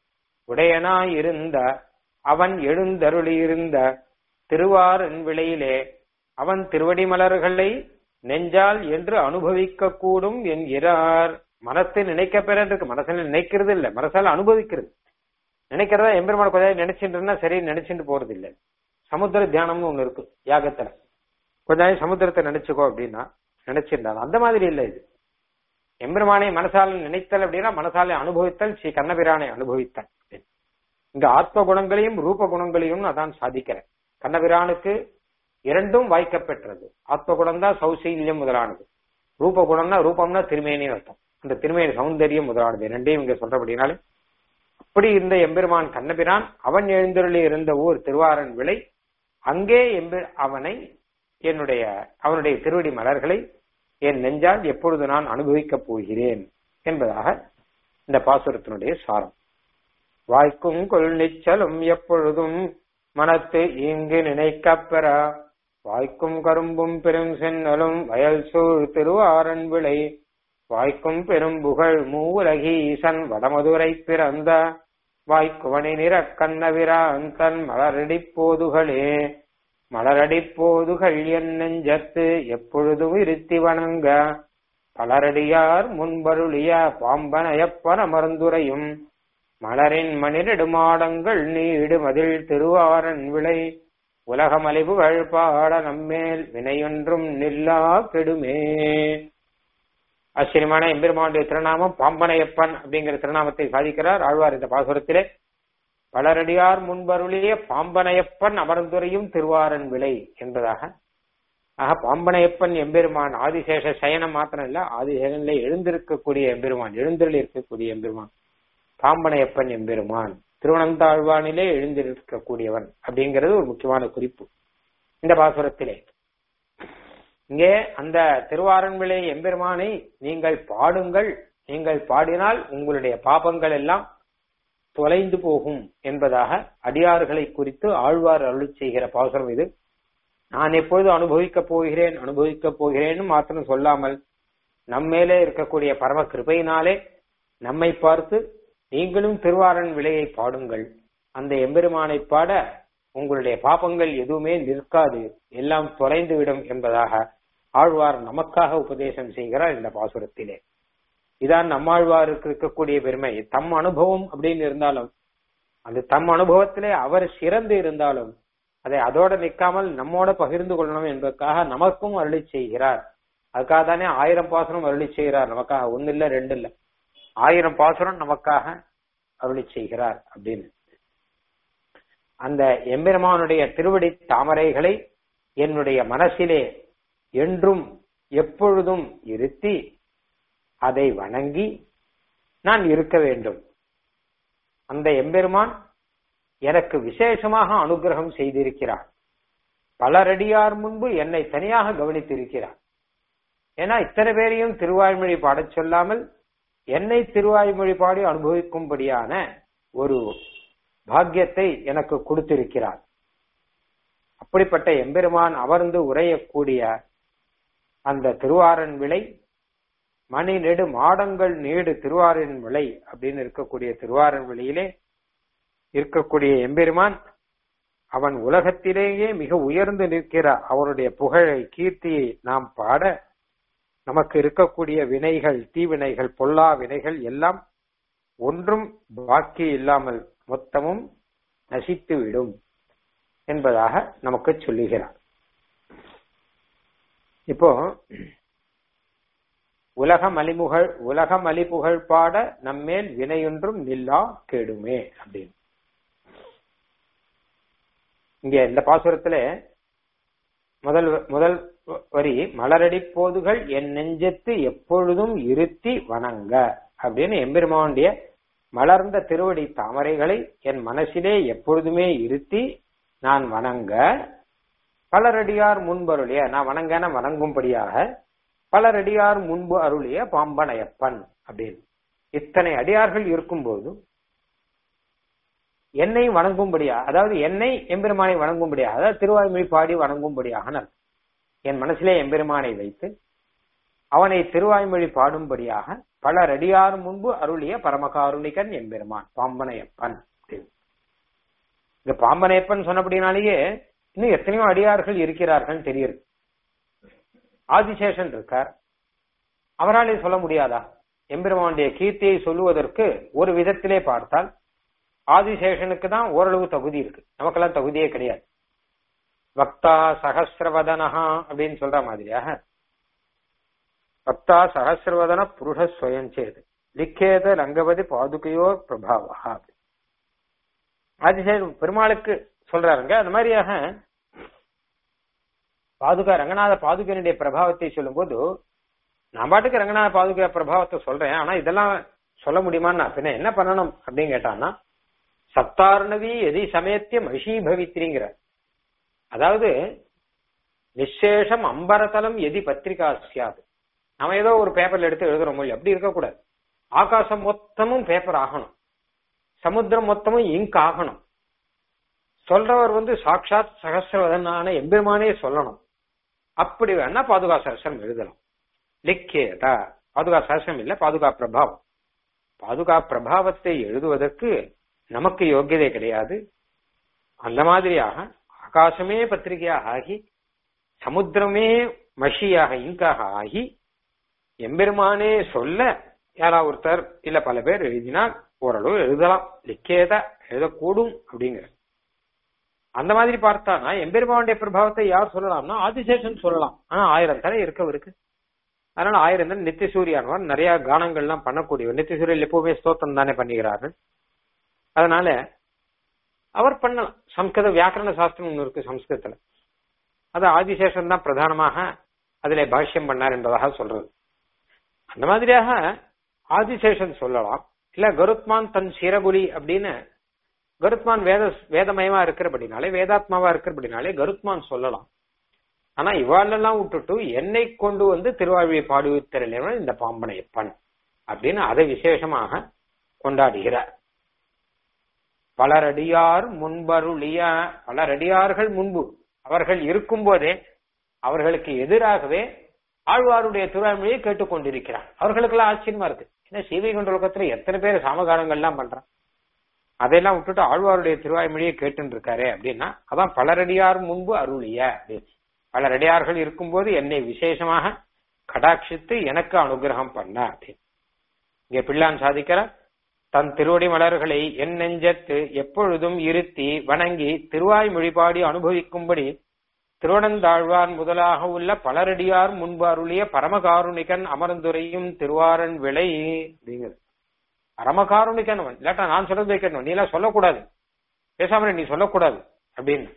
A: உடையனாயிருந்த அவன் எழுந்தருளியிருந்த திருவாரன் விளையிலே அவன் திருவடி மலர்களை நெஞ்சால் என்று அனுபவிக்க கூடும் என்கிறார் மனத்தை நினைக்க பெறதுக்கு மனசுல நினைக்கிறது இல்ல மனசால அனுபவிக்கிறது நினைக்கிறதா எம்பெருமான கொஞ்சம் நினைச்சுட்டு சரி நினைச்சுட்டு போறது இல்ல சமுத்திர தியானம்னு ஒண்ணு இருக்கு யாகத்துல கொஞ்சம் சமுத்திரத்தை நினைச்சுக்கோ அப்படின்னா நினைச்சிருந்தாங்க அந்த மாதிரி இல்ல இது எம்பெருமானை மனசால நினைத்தல் அப்படின்னா மனசால அனுபவித்தல் ஸ்ரீ கண்ணபிரானை அனுபவித்தல் இங்க ஆத்ம குணங்களையும் ரூப குணங்களையும் அதான் சாதிக்கிறேன் கண்ணபிரானுக்கு இரண்டும் வாய்க்கப்பெற்றது ஆத்ம குணம் தான் சௌசீல்யம் முதலானது ரூப குணம்னா ரூபம்னா திருமேனின்னு அர்த்தம் அந்த திருமேனி சௌந்தரியம் முதலானது ரெண்டையும் இங்க சொல்றபடினாலே அப்படி இருந்த எம்பெருமான் கண்ணபிரான் அவன் எழுந்தருளி இருந்த ஊர் திருவாரன் விளை அங்கே எம்பெ அவனை என்னுடைய அவனுடைய திருவடி மலர்களை என் நெஞ்சால் எப்பொழுது நான் அனுபவிக்கப் போகிறேன் என்பதாக இந்த பாசுரத்தினுடைய சாரம் வாய்க்கும் கொள் நிச்சலும் எப்பொழுதும் மனத்து இங்கு நினைக்கப்பெற வாய்க்கும் கரும்பும் பெரும் சென்னலும் வயல் சூழ் திருவாரன் விளை வாய்க்கும் பெரும் புகழ் மூவுலகி ஈசன் வடமதுரை பிறந்த வாய்க்குவனை நிற கண்ணவிரான் தன் மலரடி போதுகளே மலரடி போதுகள் என் நெஞ்சத்து எப்பொழுதும் இருத்தி வணங்க பலரடியார் முன்பருளிய பாம்பனையப்பன மருந்துரையும் மலரின் மணிநெடுமாடங்கள் நீடு மதில் திருவாரன் விளை உலகமலிபுகள் பாட நம்மேல் வினையொன்றும் நில்லா கெடுமே ஆச்சரியமான எம்பெருமானுடைய திருநாமம் பாம்பனையப்பன் அப்படிங்கிற திருநாமத்தை சாதிக்கிறார் ஆழ்வார் இந்த பாசுரத்திலே பலரடியார் முன்பருளிய பாம்பனையப்பன் அமர்ந்துரையும் திருவாரன் விளை என்பதாக ஆக பாம்பனையப்பன் எம்பெருமான் ஆதிசேஷ சயனம் மாத்திரம் இல்ல ஆதிசேகனிலே எழுந்திருக்கக்கூடிய எம்பெருமான் எழுந்தருள் இருக்கக்கூடிய எம்பெருமான் பாம்பனையப்பன் எம்பெருமான் திருவனந்தாழ்வானிலே எழுந்திருக்கக்கூடியவன் அப்படிங்கிறது ஒரு முக்கியமான குறிப்பு இந்த பாசுரத்திலே இங்கே அந்த திருவாரன்விளை எம்பெருமானை நீங்கள் பாடுங்கள் நீங்கள் பாடினால் உங்களுடைய பாபங்கள் எல்லாம் தொலைந்து போகும் என்பதாக அடியார்களை குறித்து ஆழ்வார் அருளி செய்கிற பாசுரம் இது நான் எப்பொழுது அனுபவிக்கப் போகிறேன் அனுபவிக்கப் போகிறேன்னு மாத்திரம் சொல்லாமல் நம்மேலே இருக்கக்கூடிய பரம கிருபையினாலே நம்மை பார்த்து நீங்களும் திருவாரன் விலையை பாடுங்கள் அந்த எம்பெருமானை பாட உங்களுடைய பாப்பங்கள் எதுவுமே நிற்காது எல்லாம் தொலைந்து விடும் என்பதாக ஆழ்வார் நமக்காக உபதேசம் செய்கிறார் இந்த பாசுரத்திலே இதான் நம்மாழ்வாருக்கு இருக்கக்கூடிய பெருமை தம் அனுபவம் அப்படின்னு இருந்தாலும் அந்த தம் அனுபவத்திலே அவர் சிறந்து இருந்தாலும் அதை அதோட நிற்காமல் நம்மோட பகிர்ந்து கொள்ளணும் என்பதற்காக நமக்கும் அருளி செய்கிறார் அதுக்காக தானே ஆயிரம் பாசுரம் அருளி செய்கிறார் நமக்காக ஒன்னு இல்ல ரெண்டு இல்ல ஆயிரம் பாசுரம் நமக்காக அருளி செய்கிறார் அப்படின்னு அந்த எம்பெருமானுடைய திருவடி தாமரைகளை என்னுடைய மனசிலே என்றும் எப்பொழுதும் இருத்தி அதை வணங்கி நான் இருக்க வேண்டும் அந்த எம்பெருமான் எனக்கு விசேஷமாக அனுகிரகம் செய்திருக்கிறார் பலரடியார் முன்பு என்னை தனியாக கவனித்திருக்கிறார் ஏன்னா இத்தனை பேரையும் திருவாய்மொழி பாடச் சொல்லாமல் என்னை திருவாய்மொழி பாடி அனுபவிக்கும்படியான ஒரு பாக்கியத்தை எனக்கு கொடுத்திருக்கிறார் அப்படிப்பட்ட எம்பெருமான் அமர்ந்து உரையக்கூடிய அந்த திருவாரன் விலை மணி நெடு மாடங்கள் நீடு திருவாரன் விலை அப்படின்னு இருக்கக்கூடிய திருவாரன் விலையிலே இருக்கக்கூடிய எம்பெருமான் அவன் உலகத்திலேயே மிக உயர்ந்து நிற்கிற அவனுடைய புகழை கீர்த்தியை நாம் பாட நமக்கு இருக்கக்கூடிய வினைகள் தீவினைகள் பொல்லா வினைகள் எல்லாம் ஒன்றும் பாக்கி இல்லாமல் மொத்தமும் நசித்து விடும் என்பதாக நமக்கு சொல்லுகிறார் இப்போ உலக மலிமுகழ் உலக மலிபுகழ் பாட நம்மேல் வினையொன்றும் நில்லா கெடுமே அப்படின்னு இங்க இந்த பாசுரத்துல முதல் முதல் வரி மலரடி போதுகள் என் நெஞ்சத்து எப்பொழுதும் இருத்தி வணங்க அப்படின்னு எம்பெருமானுடைய மலர்ந்த திருவடி தாமரைகளை என் மனசிலே எப்பொழுதுமே இருத்தி நான் வணங்க பலரடியார் முன்பு அருளிய நான் வணங்கன வணங்கும்படியாக பலரடியார் முன்பு அருளிய பாம்பனையப்பன் அப்படின்னு இத்தனை அடியார்கள் இருக்கும்போது என்னை வணங்கும்படியா அதாவது என்னை எம்பெருமானை வணங்கும்படியாக அதாவது திருவாய்மொழி பாடி வணங்கும்படியாக என் மனசிலே எம்பெருமானை வைத்து அவனை திருவாய்மொழி பாடும்படியாக பல ரெடியார் முன்பு அருளிய பரமகாருணிகன் எம்பெருமான் பாம்பனையப்பன் இந்த பாம்பனையப்பன் சொன்னபடினாலேயே இன்னும் எத்தனையோ அடியார்கள் இருக்கிறார்கள் தெரியுது ஆதிசேஷன் இருக்கார் அவராலே சொல்ல முடியாதா எம்பெருமானுடைய கீர்த்தியை சொல்லுவதற்கு ஒரு விதத்திலே பார்த்தால் ஆதிசேஷனுக்கு தான் ஓரளவு தகுதி இருக்கு நமக்கெல்லாம் தகுதியே கிடையாது பக்தா சகசிரவதனஹா அப்படின்னு சொல்ற மாதிரியாக பக்தா சகசிரவதன புருஷ சுயஞ்சேது லிக்கேத ரங்கவதி பாதுகையோ பிரபாவா ஆதிசேஷன் பெருமாளுக்கு சொல்றாருங்க அந்த மாதிரியாக பாதுகா ரங்கநாத பாதுகனுடைய பிரபாவத்தை சொல்லும்போது நான் பாட்டுக்கு ரங்கநாத பாதுகா பிரபாவத்தை சொல்றேன் ஆனா இதெல்லாம் சொல்ல முடியுமான்னு பின்ன என்ன பண்ணணும் அப்படின்னு கேட்டான்னா சப்தார்ணவி எதி சமயத்திய மகிஷி பவித்ரிங்கிற அதாவது நிசேஷம் அம்பரதலம் எதி பத்திரிகா சியாது நம்ம ஏதோ ஒரு பேப்பர்ல எடுத்து எழுதுறோம் மொழி அப்படி இருக்கக்கூடாது ஆகாசம் மொத்தமும் பேப்பர் ஆகணும் சமுத்திரம் மொத்தமும் இங்க் ஆகணும் சொல்றவர் வந்து சாட்சாத் சகசிரவதனான எம்பெருமானே சொல்லணும் அப்படி வேணா பாதுகா சகசரம் எழுதலாம் லிக்கேதா பாதுகா சகசரம் இல்ல பாதுகா பிரபாவம் பாதுகா பிரபாவத்தை எழுதுவதற்கு நமக்கு யோக்கியதை கிடையாது அந்த மாதிரியாக ஆகாசமே பத்திரிகையாக ஆகி சமுத்திரமே மஷியாக இங்காக ஆகி எம்பெருமானே சொல்ல யாரா ஒருத்தர் இல்ல பல பேர் எழுதினால் ஓரளவு எழுதலாம் லிக்கேத எழுதக்கூடும் அப்படிங்கிற அந்த மாதிரி பார்த்தானா எம்பெருமானுடைய பிரபாவத்தை யார் சொல்லலாம்னா ஆதிசேஷன் சொல்லலாம் ஆனா ஆயிரம் தலை இருக்கவருக்கு அதனால ஆயிரம் தலை நித்திய சூரியானவர் நிறைய கானங்கள்லாம் பண்ணக்கூடியவர் நித்திய சூரியன் எப்பவுமே ஸ்தோத்திரம் தானே பண்ணுகிறார்கள் அதனால அவர் பண்ணலாம் சம்ஸ்கிருத வியாக்கரண சாஸ்திரம் ஒன்று இருக்கு சம்ஸ்கிருதத்துல அது ஆதிசேஷன் தான் பிரதானமாக அதிலே பாஷ்யம் பண்ணார் என்பதாக சொல்றது அந்த மாதிரியாக ஆதிசேஷன் சொல்லலாம் இல்ல கருத்மான் தன் சிரகுலி அப்படின்னு கருத்மான் வேத வேதமயமா இருக்கிறபடினாலே வேதாத்மாவா இருக்கிறபடினாலே கருத்மான் சொல்லலாம் ஆனா இவாளெல்லாம் விட்டுட்டு என்னை கொண்டு வந்து திருவாழ்வியை பாடுவித்தரல இந்த பாம்பனையப்பன் அப்படின்னு அதை விசேஷமாக கொண்டாடுகிறார் பலரடியார் முன்பருளிய பலரடியார்கள் முன்பு அவர்கள் இருக்கும் போதே அவர்களுக்கு எதிராகவே ஆழ்வாருடைய திருவாழ்மொழியை கேட்டுக்கொண்டிருக்கிறார் அவர்களுக்கெல்லாம் ஆச்சரியமா இருக்கு ஏன்னா சீவைகுண்ட லோகத்துல எத்தனை பேர் சாமகானங்கள்லாம் பண்றான் அதையெல்லாம் விட்டுட்டு ஆழ்வாருடைய திருவாய்மொழியை கேட்டு இருக்காரு அப்படின்னா அதான் பலரடியார் முன்பு அருளிய அப்படின்னு பலரடியார்கள் இருக்கும்போது என்னை விசேஷமாக கடாட்சித்து எனக்கு அனுகிரகம் பண்ண அப்படின்னு இங்க பிள்ளான் சாதிக்கிறார் தன் திருவடி மலர்களை என் நெஞ்சத்து எப்பொழுதும் இருத்தி வணங்கி திருவாய் மொழிபாடி அனுபவிக்கும்படி திருவனந்தாழ்வான் முதலாக உள்ள பலரடியார் முன்பு அருளிய பரமகாருணிகன் அமர்ந்துரையும் திருவாரன் விளை அப்படிங்கிறது பரமகாருணிகன் அவன் இல்லாட்டா நான் சொல்றது வைக்கணும் நீ எல்லாம் சொல்லக்கூடாது பேசாம நீ சொல்லக்கூடாது அப்படின்னு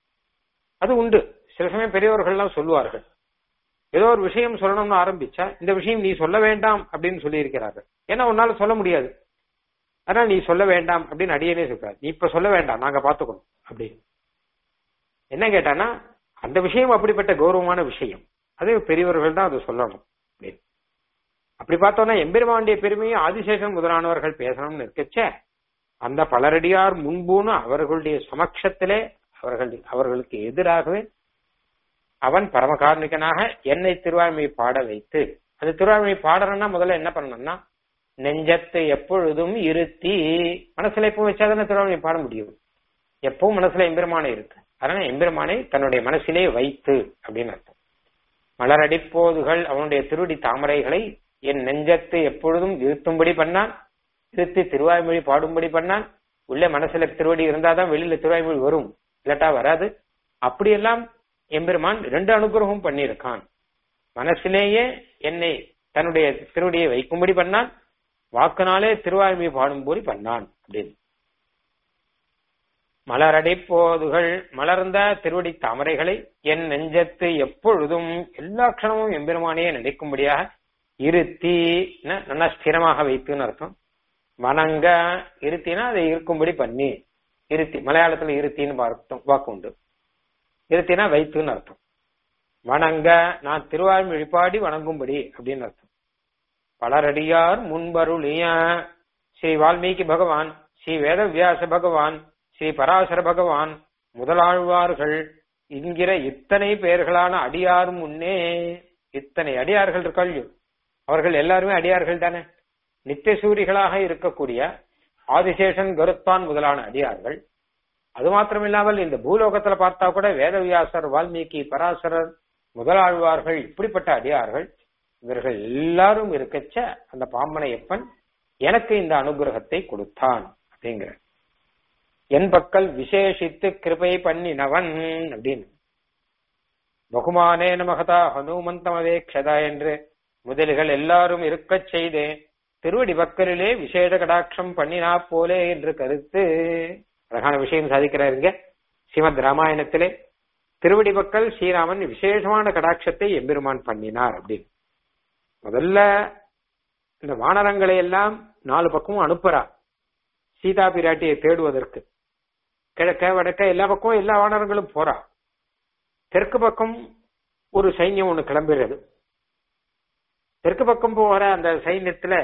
A: அது உண்டு சில சமயம் பெரியவர்கள்லாம் சொல்லுவார்கள் ஏதோ ஒரு விஷயம் சொல்லணும்னு ஆரம்பிச்சா இந்த விஷயம் நீ சொல்ல வேண்டாம் அப்படின்னு சொல்லி இருக்கிறார்கள் ஏன்னா உன்னால சொல்ல முடியாது அதனால நீ சொல்ல வேண்டாம் அப்படின்னு அடியனே சொல்றாரு நீ இப்ப சொல்ல வேண்டாம் நாங்க பாத்துக்கணும் அப்படின்னு என்ன கேட்டானா அந்த விஷயம் அப்படிப்பட்ட கௌரவமான விஷயம் அது பெரியவர்கள் தான் அதை சொல்லணும் அப்படின்னு அப்படி பார்த்தோம்னா எம்பெருமானுடைய பெருமையும் ஆதிசேஷன் முதலானவர்கள் பேசணும்னு இருக்கச்ச அந்த பலரடியார் முன்புன்னு அவர்களுடைய சமக்ஷத்திலே அவர்கள் அவர்களுக்கு எதிராகவே அவன் பரமகாரணிகனாக என்னை திருவாய்மையை பாட வைத்து அந்த திருவாய்மையை பாடணும்னா முதல்ல என்ன பண்ணணும்னா நெஞ்சத்தை எப்பொழுதும் இருத்தி மனசுல எப்பவும் வச்சாதானே திருவாய்மையை பாட முடியும் எப்பவும் மனசுல எம்பெருமானை இருக்கு அதனால எம்பெருமானை தன்னுடைய மனசிலே வைத்து அப்படின்னு அர்த்தம் மலரடிப்போதுகள் அவனுடைய திருடி தாமரைகளை என் நெஞ்சத்தை எப்பொழுதும் இருத்தும்படி பண்ணான் இருத்தி திருவாய்மொழி பாடும்படி பண்ணான் உள்ள மனசுல திருவடி இருந்தாதான் வெளியில திருவாய்மொழி வரும் இல்லாட்டா வராது அப்படியெல்லாம் எம்பெருமான் ரெண்டு அனுகிரகம் பண்ணியிருக்கான் மனசிலேயே என்னை தன்னுடைய திருவடியை வைக்கும்படி பண்ணான் வாக்குனாலே திருவாய்மொழி பாடும்படி பண்ணான் அப்படின்னு மலரடை போதுகள் மலர்ந்த திருவடி தாமரைகளை என் நெஞ்சத்து எப்பொழுதும் எல்லா க்ஷணமும் எம்பெருமானையே நினைக்கும்படியாக இருத்தி நல்லா ஸ்திரமாக வைத்துன்னு அர்த்தம் வணங்க இருத்தினா அதை இருக்கும்படி பண்ணி இருத்தி மலையாளத்துல இருத்தின்னு பார்த்தோம் வாக்கு உண்டு இருத்தினா வைத்துன்னு அர்த்தம் வணங்க நான் திருவாழ்மொழி பாடி வணங்கும்படி அப்படின்னு அர்த்தம் பலரடியார் முன்பருளிய ஸ்ரீ வால்மீகி பகவான் ஸ்ரீ வேதவியாச பகவான் ஸ்ரீ பராசர பகவான் முதலாழ்வார்கள் என்கிற இத்தனை பெயர்களான அடியார் முன்னே இத்தனை அடியார்கள் இருக்காள் அவர்கள் எல்லாருமே அடியார்கள் தானே நித்தியசூரிகளாக இருக்கக்கூடிய ஆதிசேஷன் கருத்தான் முதலான அடியார்கள் அது மாத்திரமில்லாமல் இந்த பூலோகத்துல பார்த்தா கூட வேதவியாசர் வால்மீகி பராசரர் முதலாழ்வார்கள் இப்படிப்பட்ட அடியார்கள் இவர்கள் எல்லாரும் இருக்கச்ச அந்த பாம்பனையப்பன் எனக்கு இந்த அனுகிரகத்தை கொடுத்தான் அப்படிங்கிற என் பக்கல் விசேஷித்து கிருபை பண்ணினவன் அப்படின்னு பகுமானே நமகதா ஹனுமந்தமவேக்ஷதா என்று முதலிகள் எல்லாரும் இருக்கச் செய்தே திருவடி பக்கலிலே விசேஷ கடாட்சம் பண்ணினா போலே என்று கருத்து அழகான விஷயம் சாதிக்கிறாருங்க ஸ்ரீமத் ராமாயணத்திலே திருவடி பக்கல் ஸ்ரீராமன் விசேஷமான கடாட்சத்தை எம்பெருமான் பண்ணினார் அப்படின்னு முதல்ல இந்த வானரங்களை எல்லாம் நாலு பக்கமும் அனுப்புறா சீதா பிராட்டியை தேடுவதற்கு கிழக்க வடக்க எல்லா பக்கமும் எல்லா வானரங்களும் போறா தெற்கு பக்கம் ஒரு சைன்யம் ஒண்ணு கிளம்புகிறது தெற்கு பக்கம் போகிற அந்த சைன்யத்துல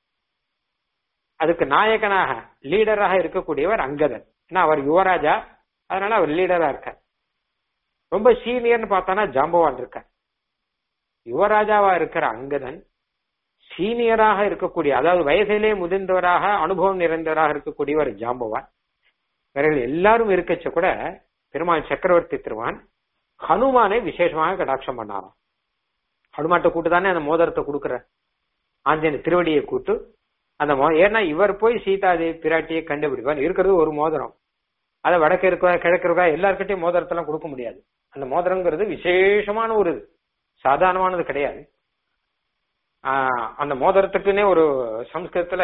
A: அதுக்கு நாயகனாக லீடராக இருக்கக்கூடியவர் அங்கதன் ஏன்னா அவர் யுவராஜா அதனால அவர் லீடரா இருக்கார் ரொம்ப சீனியர்னு பார்த்தானா ஜாம்பவான் இருக்கார் யுவராஜாவா இருக்கிற அங்கதன் சீனியராக இருக்கக்கூடிய அதாவது வயதிலே முதிர்ந்தவராக அனுபவம் நிறைந்தவராக இருக்கக்கூடியவர் ஜாம்பவான் இவர்கள் எல்லாரும் இருக்கச்ச கூட பெருமாள் சக்கரவர்த்தி திருவான் ஹனுமானை விசேஷமாக கடாட்சம் பண்ணாராம் ஹனுமான்ட்ட கூட்டு தானே அந்த மோதிரத்தை கொடுக்குற ஆஞ்சநேய திருவடியை கூட்டு அந்த மோ ஏன்னா இவர் போய் சீதாதேவி பிராட்டியை கண்டுபிடிப்பார் இருக்கிறது ஒரு மோதிரம் அதை வடக்கு இருக்கா கிழக்கு இருக்கா எல்லாருக்கிட்டையும் மோதிரத்தெல்லாம் கொடுக்க முடியாது அந்த மோதிரங்கிறது விசேஷமான ஒரு இது. சாதாரணமானது கிடையாது ஆஹ் அந்த மோதிரத்துக்குன்னே ஒரு சம்ஸ்கிருதத்துல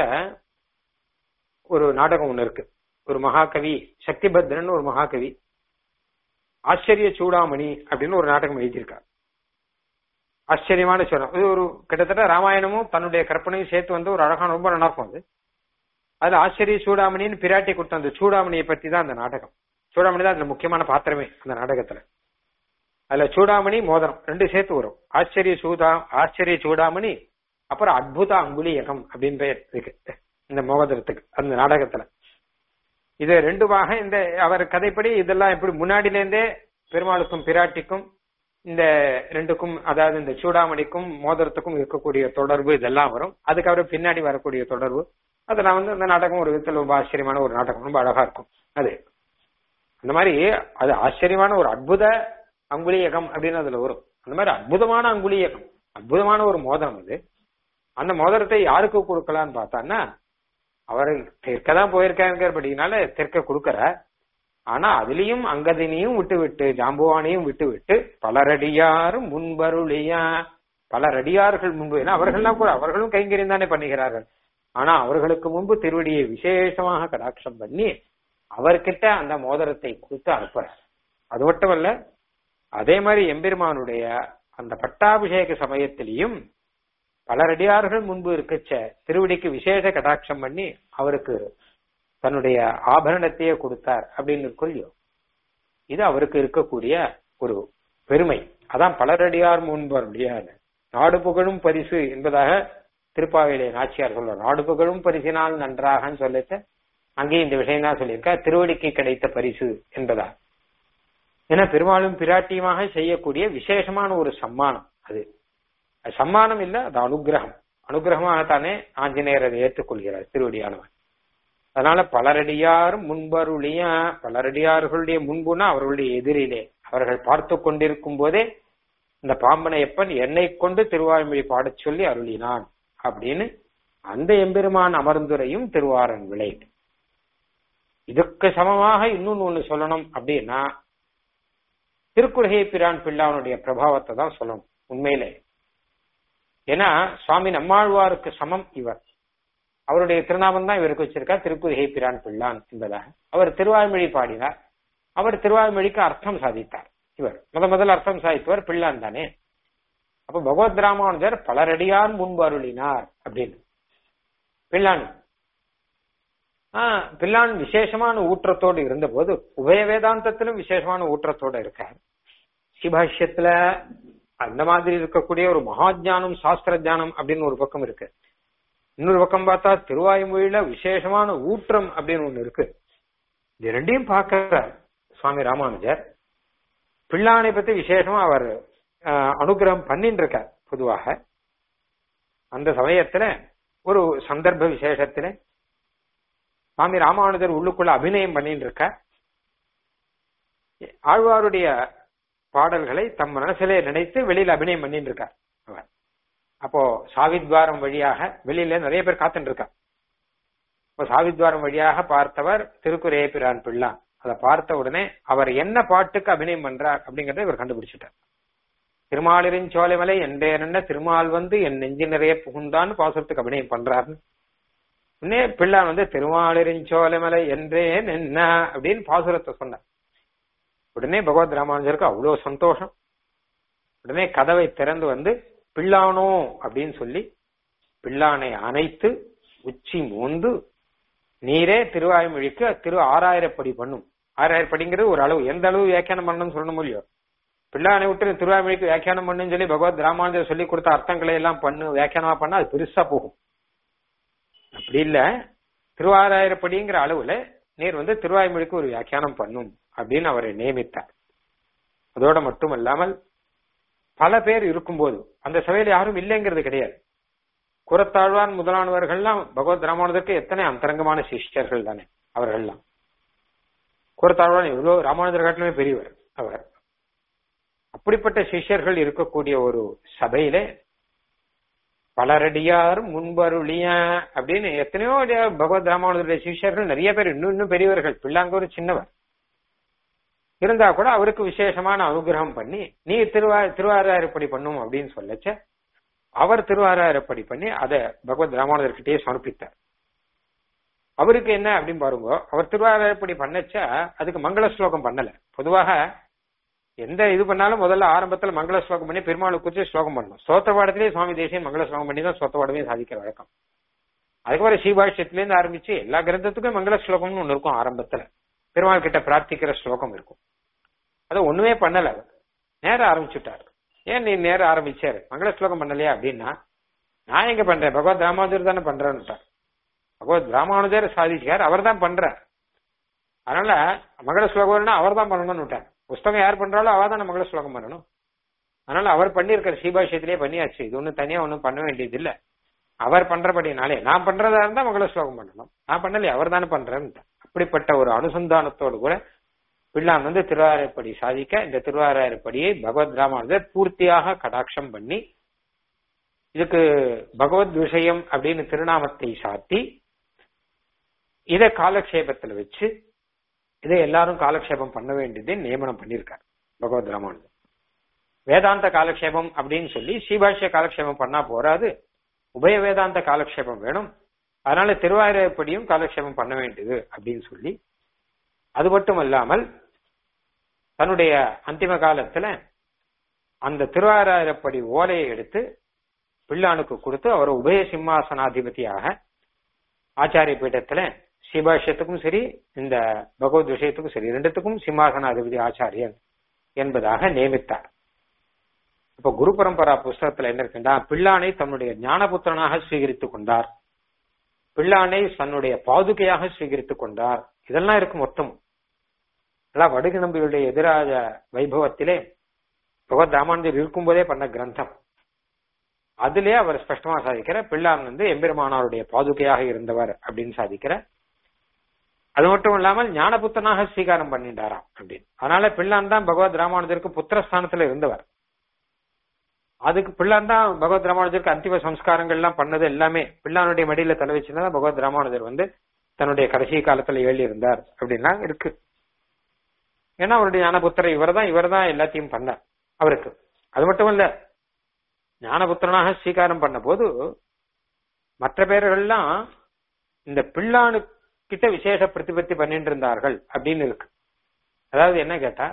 A: ஒரு நாடகம் ஒண்ணு இருக்கு ஒரு மகாகவி சக்திபத்ரன் ஒரு மகாகவி ஆச்சரிய சூடாமணி அப்படின்னு ஒரு நாடகம் எழுதியிருக்கார் ஆச்சரியமான சொல்லம் இது ஒரு கிட்டத்தட்ட ராமாயணமும் தன்னுடைய கற்பனையும் சேர்த்து வந்து ஒரு அழகான ரொம்ப நல்லா இருக்கும் அது அது ஆச்சரிய சூடாமணின்னு பிராட்டி கொடுத்த அந்த சூடாமணியை பத்தி தான் அந்த நாடகம் சூடாமணி தான் அதுல முக்கியமான பாத்திரமே அந்த நாடகத்துல அதுல சூடாமணி மோதிரம் ரெண்டு சேர்த்து வரும் ஆச்சரிய சூதா ஆச்சரிய சூடாமணி அப்புறம் அத்புத அங்குலியகம் அப்படின்னு பெயர் இருக்கு இந்த மோதிரத்துக்கு அந்த நாடகத்துல இது ரெண்டுமாக இந்த அவர் கதைப்படி இதெல்லாம் எப்படி முன்னாடில இருந்தே பெருமாளுக்கும் பிராட்டிக்கும் இந்த ரெண்டுக்கும் அதாவது இந்த சூடாமணிக்கும் மோதிரத்துக்கும் இருக்கக்கூடிய தொடர்பு இதெல்லாம் வரும் அதுக்கப்புறம் பின்னாடி வரக்கூடிய தொடர்பு அதெல்லாம் வந்து அந்த நாடகம் ஒரு விதத்தில் ரொம்ப ஆச்சரியமான ஒரு நாடகம் ரொம்ப அழகா இருக்கும் அது அந்த மாதிரி அது ஆச்சரியமான ஒரு அற்புத அங்குலியகம் அப்படின்னு அதுல வரும் அந்த மாதிரி அற்புதமான அங்குலியகம் அற்புதமான ஒரு மோதிரம் அது அந்த மோதிரத்தை யாருக்கு கொடுக்கலான்னு பார்த்தான்னா அவர் தெற்க தான் போயிருக்காங்கிறபடினால தெற்க கொடுக்கற ஆனா அதுலயும் அங்கதினையும் விட்டு விட்டு ஜாம்புவானையும் விட்டு விட்டு பலரடியாரும் முன்பருளியா பலரடியார்கள் முன்பு ஏன்னா அவர்கள்லாம் கூட அவர்களும் கைங்கரியம் தானே பண்ணுகிறார்கள் ஆனா அவர்களுக்கு முன்பு திருவடியை விசேஷமாக கடாட்சம் பண்ணி அவர்கிட்ட அந்த மோதிரத்தை கொடுத்து அனுப்புறார் அது மட்டுமல்ல அதே மாதிரி எம்பெருமானுடைய அந்த பட்டாபிஷேக சமயத்திலையும் பலரடியார்கள் முன்பு இருக்கச்ச திருவடிக்கு விசேஷ கடாட்சம் பண்ணி அவருக்கு தன்னுடைய ஆபரணத்தையே கொடுத்தார் அப்படின்னு கொள்ளியோ இது அவருக்கு இருக்கக்கூடிய ஒரு பெருமை அதான் பலரடியார் முன்பருடைய நாடு புகழும் பரிசு என்பதாக திருப்பாவையிலே நாச்சியார் சொல்ற நாடு புகழும் பரிசினால் நன்றாகன்னு சொல்லிட்டு அங்கேயும் இந்த விஷயம் தான் சொல்லியிருக்கா திருவடிக்கு கிடைத்த பரிசு என்பதா ஏன்னா பெருமாளும் பிராட்டியுமாக செய்யக்கூடிய விசேஷமான ஒரு சம்மானம் அது அது சம்மானம் இல்ல அது அனுகிரகம் அனுகிரகமாகத்தானே ஆஞ்சநேயர் அதை ஏற்றுக்கொள்கிறார் திருவடியானவன் அதனால பலரடியாரும் முன்பருளியா பலரடியார்களுடைய முன்புனா அவர்களுடைய எதிரிலே அவர்கள் பார்த்து கொண்டிருக்கும் போதே இந்த பாம்பனையப்பன் என்னை கொண்டு திருவாய்மொழி பாடச் சொல்லி அருளினான் அப்படின்னு அந்த எம்பெருமான் அமர்ந்துரையும் திருவாரன் விளை இதுக்கு சமமாக இன்னொன்னு ஒண்ணு சொல்லணும் அப்படின்னா திருக்குறகை பிரான் பிள்ளாவனுடைய பிரபாவத்தை தான் சொல்லணும் உண்மையிலே ஏன்னா சுவாமி நம்மாழ்வாருக்கு சமம் இவர் அவருடைய திருநாமம் தான் இவருக்கு வச்சிருக்கார் திருக்குறகை பிரான் பிள்ளான் என்பதாக அவர் திருவாய்மொழி பாடினார் அவர் திருவாய்மொழிக்கு அர்த்தம் சாதித்தார் இவர் முத முதல் அர்த்தம் சாதித்தவர் பிள்ளான் தானே அப்ப பகவத் ராமானுஜர் பலரடியான் முன்பு அருளினார் அப்படின்னு பிள்ளான் ஆஹ் பிள்ளான் விசேஷமான ஊற்றத்தோடு இருந்தபோது உபய வேதாந்தத்திலும் விசேஷமான ஊற்றத்தோடு இருக்கார் சிபாஷ்யத்துல அந்த மாதிரி இருக்கக்கூடிய ஒரு மகாஜானம் சாஸ்திர ஜானம் அப்படின்னு ஒரு பக்கம் இருக்கு இன்னொரு பக்கம் பார்த்தா திருவாய்மொழியில விசேஷமான ஊற்றம் அப்படின்னு ஒண்ணு இருக்கு இது ரெண்டையும் பார்க்கிறார் சுவாமி ராமானுஜர் பிள்ளானை பத்தி விசேஷமா அவர் அனுகிரகம் பண்ணிட்டு இருக்கார் பொதுவாக அந்த சமயத்துல ஒரு சந்தர்ப்ப விசேஷத்துல சுவாமி ராமானுஜர் உள்ளுக்குள்ள அபிநயம் பண்ணிட்டு இருக்க ஆழ்வாருடைய பாடல்களை தம் மனசிலே நினைத்து வெளியில அபிநயம் பண்ணிட்டு இருக்கார் அவர் அப்போ சாவித்வாரம் வழியாக வெளியில நிறைய பேர் காத்துட்டு இருக்கா இப்போ சாவித்வாரம் வழியாக பார்த்தவர் திருக்குறைய பிரான் பிள்ளான் அதை பார்த்த உடனே அவர் என்ன பாட்டுக்கு அபிநயம் பண்றார் அப்படிங்கறத இவர் கண்டுபிடிச்சிட்டார் திருமாலிரின் சோலைமலை என்றேன திருமால் வந்து என் நெஞ்சு நிறைய புகுந்தான்னு பாசுரத்துக்கு அபிநயம் பண்றாருன்னு உடனே பிள்ளான் வந்து திருமாலிரின் சோலைமலை என்றேன் என்ன அப்படின்னு பாசுரத்தை சொன்னார் உடனே பகவத் ராமானுஜருக்கு அவ்வளவு சந்தோஷம் உடனே கதவை திறந்து வந்து பிள்ளானோ அப்படின்னு சொல்லி பிள்ளானை அணைத்து உச்சி மோந்து நீரே திருவாய்மொழிக்கு திரு ஆறாயிரப்படி பண்ணும் ஆறாயிரப்படிங்கிறது ஒரு அளவு எந்த அளவு வியாக்கியானம் பண்ணணும்னு சொல்லணும் இல்லையோ பிள்ளானை விட்டு திருவாய்மொழிக்கு வியாக்கியானம் பண்ணுன்னு சொல்லி பகவத் ராமானுஜர் சொல்லி கொடுத்த அர்த்தங்களை எல்லாம் பண்ணு வியாக்கியானமா பண்ணா அது பெருசா போகும் அப்படி இல்ல திருவாராயிரப்படிங்கிற அளவுல நீர் வந்து திருவாய்மொழிக்கு ஒரு வியாக்கியானம் பண்ணும் அப்படின்னு அவரை நியமித்தார் அதோட மட்டுமல்லாமல் பல பேர் இருக்கும்போது அந்த சபையில யாரும் இல்லைங்கிறது கிடையாது குரத்தாழ்வான் முதலானவர்கள்லாம் பகவத் ராமானுஜருக்கு எத்தனை அந்தரங்கமான சிஷ்யர்கள் தானே அவர்கள்லாம் குரத்தாழ்வான் எவ்வளவு ராமானுஜர் காட்டிலுமே பெரியவர் அவர் அப்படிப்பட்ட சிஷ்யர்கள் இருக்கக்கூடிய ஒரு சபையில பலரடியார் முன்பருளிய அப்படின்னு எத்தனையோ அடியார் பகவத் ராமானுஜருடைய சிஷ்யர்கள் நிறைய பேர் இன்னும் இன்னும் பெரியவர்கள் பிள்ளாங்கூர் சின்னவர் இருந்தா கூட அவருக்கு விசேஷமான அனுகிரகம் பண்ணி நீ திருவா திருவாராயிரப்படி பண்ணும் அப்படின்னு சொல்லச்ச அவர் திருவாராயிரப்படி பண்ணி அதை பகவத் ராமானுஜர்கிட்டயே சமர்ப்பித்தார் அவருக்கு என்ன அப்படின்னு பாருங்க அவர் திருவாராயிரப்படி பண்ணச்சா அதுக்கு மங்கள ஸ்லோகம் பண்ணல பொதுவாக எந்த இது பண்ணாலும் முதல்ல ஆரம்பத்துல மங்கள ஸ்லோகம் பண்ணி பெருமாளை குறிச்சு ஸ்லோகம் பண்ணணும் சோத்திரபாடத்திலே சுவாமி தேசியம் மங்கள ஸ்லோகம் பண்ணி தான் சோத்திரபாடமே சாதிக்கிற வழக்கம் அதுக்கப்புறம் ஸ்ரீபாஷ்யத்திலேருந்து ஆரம்பிச்சு எல்லா கிரந்தத்துக்கும் மங்கள ஸ்லோகம்னு ஒண்ணு இருக்கும் ஆரம்பத்துல பெருமாள் கிட்ட பிரார்த்திக்கிற ஸ்லோகம் இருக்கும் அதை ஒண்ணுமே பண்ணல அவர் நேரம் ஆரம்பிச்சுட்டார் ஏன் நீ நேரம் ஆரம்பிச்சாரு மங்கள ஸ்லோகம் பண்ணலையா அப்படின்னா நான் எங்க பண்றேன் பகவத் ராமானுஜர் தானே பண்றேன்னுட்டார் பகவத் ராமானுஜர் சாதிச்சார் அவர் தான் பண்றார் அதனால மங்கள ஸ்லோகம்னா அவர் தான் பண்ணணும்னு விட்டார் புஸ்தகம் யார் பண்றாலோ அவ தான் மங்கள ஸ்லோகம் பண்ணணும் அதனால அவர் பண்ணியிருக்கிற ஸ்ரீபாஷ்யத்திலே பண்ணியாச்சு இது ஒண்ணும் தனியா ஒண்ணும் பண்ண வேண்டியது இல்ல அவர் பண்றபடினாலே நான் பண்றதா இருந்தா மங்கள ஸ்லோகம் பண்ணணும் நான் பண்ணலையே அவர் தானே பண்றேன்னு அப்படிப்பட்ட ஒரு அனுசந்தானத்தோடு கூட பிள்ளான் வந்து திருவாரூர்படி சாதிக்க இந்த திருவாரூர்படியை பகவத் ராமானுஜர் பூர்த்தியாக கடாட்சம் பண்ணி இதுக்கு பகவத் விஷயம் அப்படின்னு திருநாமத்தை சாத்தி இதை காலக்ஷேபத்துல வச்சு இதை எல்லாரும் காலக்ஷேபம் பண்ண வேண்டியதை நியமனம் பண்ணியிருக்கார் பகவத் ராமானுஜர் வேதாந்த காலக்ஷேபம் அப்படின்னு சொல்லி ஸ்ரீபாஷ்ய காலக்ஷேபம் பண்ணா போறாது உபய வேதாந்த காலக்ஷேபம் வேணும் அதனால திருவாரூர்படியும் காலக்ஷேபம் பண்ண வேண்டியது அப்படின்னு சொல்லி அது மட்டும் இல்லாமல் தன்னுடைய அந்திம காலத்துல அந்த திருவாரூரப்படி ஓலையை எடுத்து பிள்ளானுக்கு கொடுத்து அவர் உபய சிம்மாசனாதிபதியாக ஆச்சாரிய பீடத்துல ஸ்ரீபாஷ்யத்துக்கும் சரி இந்த பகவத் விஷயத்துக்கும் சரி ரெண்டுத்துக்கும் சிம்மாசனாதிபதி ஆச்சாரியன் என்பதாக நியமித்தார் இப்ப குரு பரம்பரா புஸ்தகத்துல என்ன இருக்குன்னா பிள்ளானை தன்னுடைய ஞானபுத்திரனாக ஸ்வீகரித்துக் கொண்டார் பிள்ளானை தன்னுடைய பாதுகையாக ஸ்வீகரித்துக் கொண்டார் இதெல்லாம் இருக்கு மொத்தம் எல்லாம் வடுகு நம்பியுடைய எதிராஜ வைபவத்திலே பகவத் ராமானுஜர் இருக்கும்போதே பண்ண கிரந்தம் அதிலே அவர் ஸ்பஷ்டமா சாதிக்கிற பிள்ளான் வந்து எம்பெருமானாருடைய பாதுகையாக இருந்தவர் அப்படின்னு சாதிக்கிற அது மட்டும் இல்லாமல் ஞானபுத்தனாக ஸ்வீகாரம் பண்ணிட்டாராம் அப்படின்னு அதனால பிள்ளான் தான் பகவத் ராமானுஜருக்கு புத்திரஸ்தானத்துல இருந்தவர் அதுக்கு பிள்ளான் தான் பகவத் ராமானுஜருக்கு அந்திம சம்ஸ்காரங்கள் எல்லாம் பண்ணது எல்லாமே பிள்ளானுடைய மடியில தலை வச்சுதான் பகவத் ராமானுஜர் வந்து தன்னுடைய கடைசி காலத்துல ஏழி இருந்தார் அப்படின்லாம் இருக்கு ஏன்னா அவருடைய ஞானபுத்திரர் இவர் தான் இவர் தான் எல்லாத்தையும் பண்ணார் அவருக்கு அது மட்டும் இல்ல ஞானபுத்திரனாக ஸ்வீகாரம் பண்ண போது மற்ற பேர்கள்லாம் இந்த பிள்ளானு கிட்ட விசேஷ பிரதிபத்தி பண்ணிட்டு இருந்தார்கள் அப்படின்னு இருக்கு அதாவது என்ன கேட்டா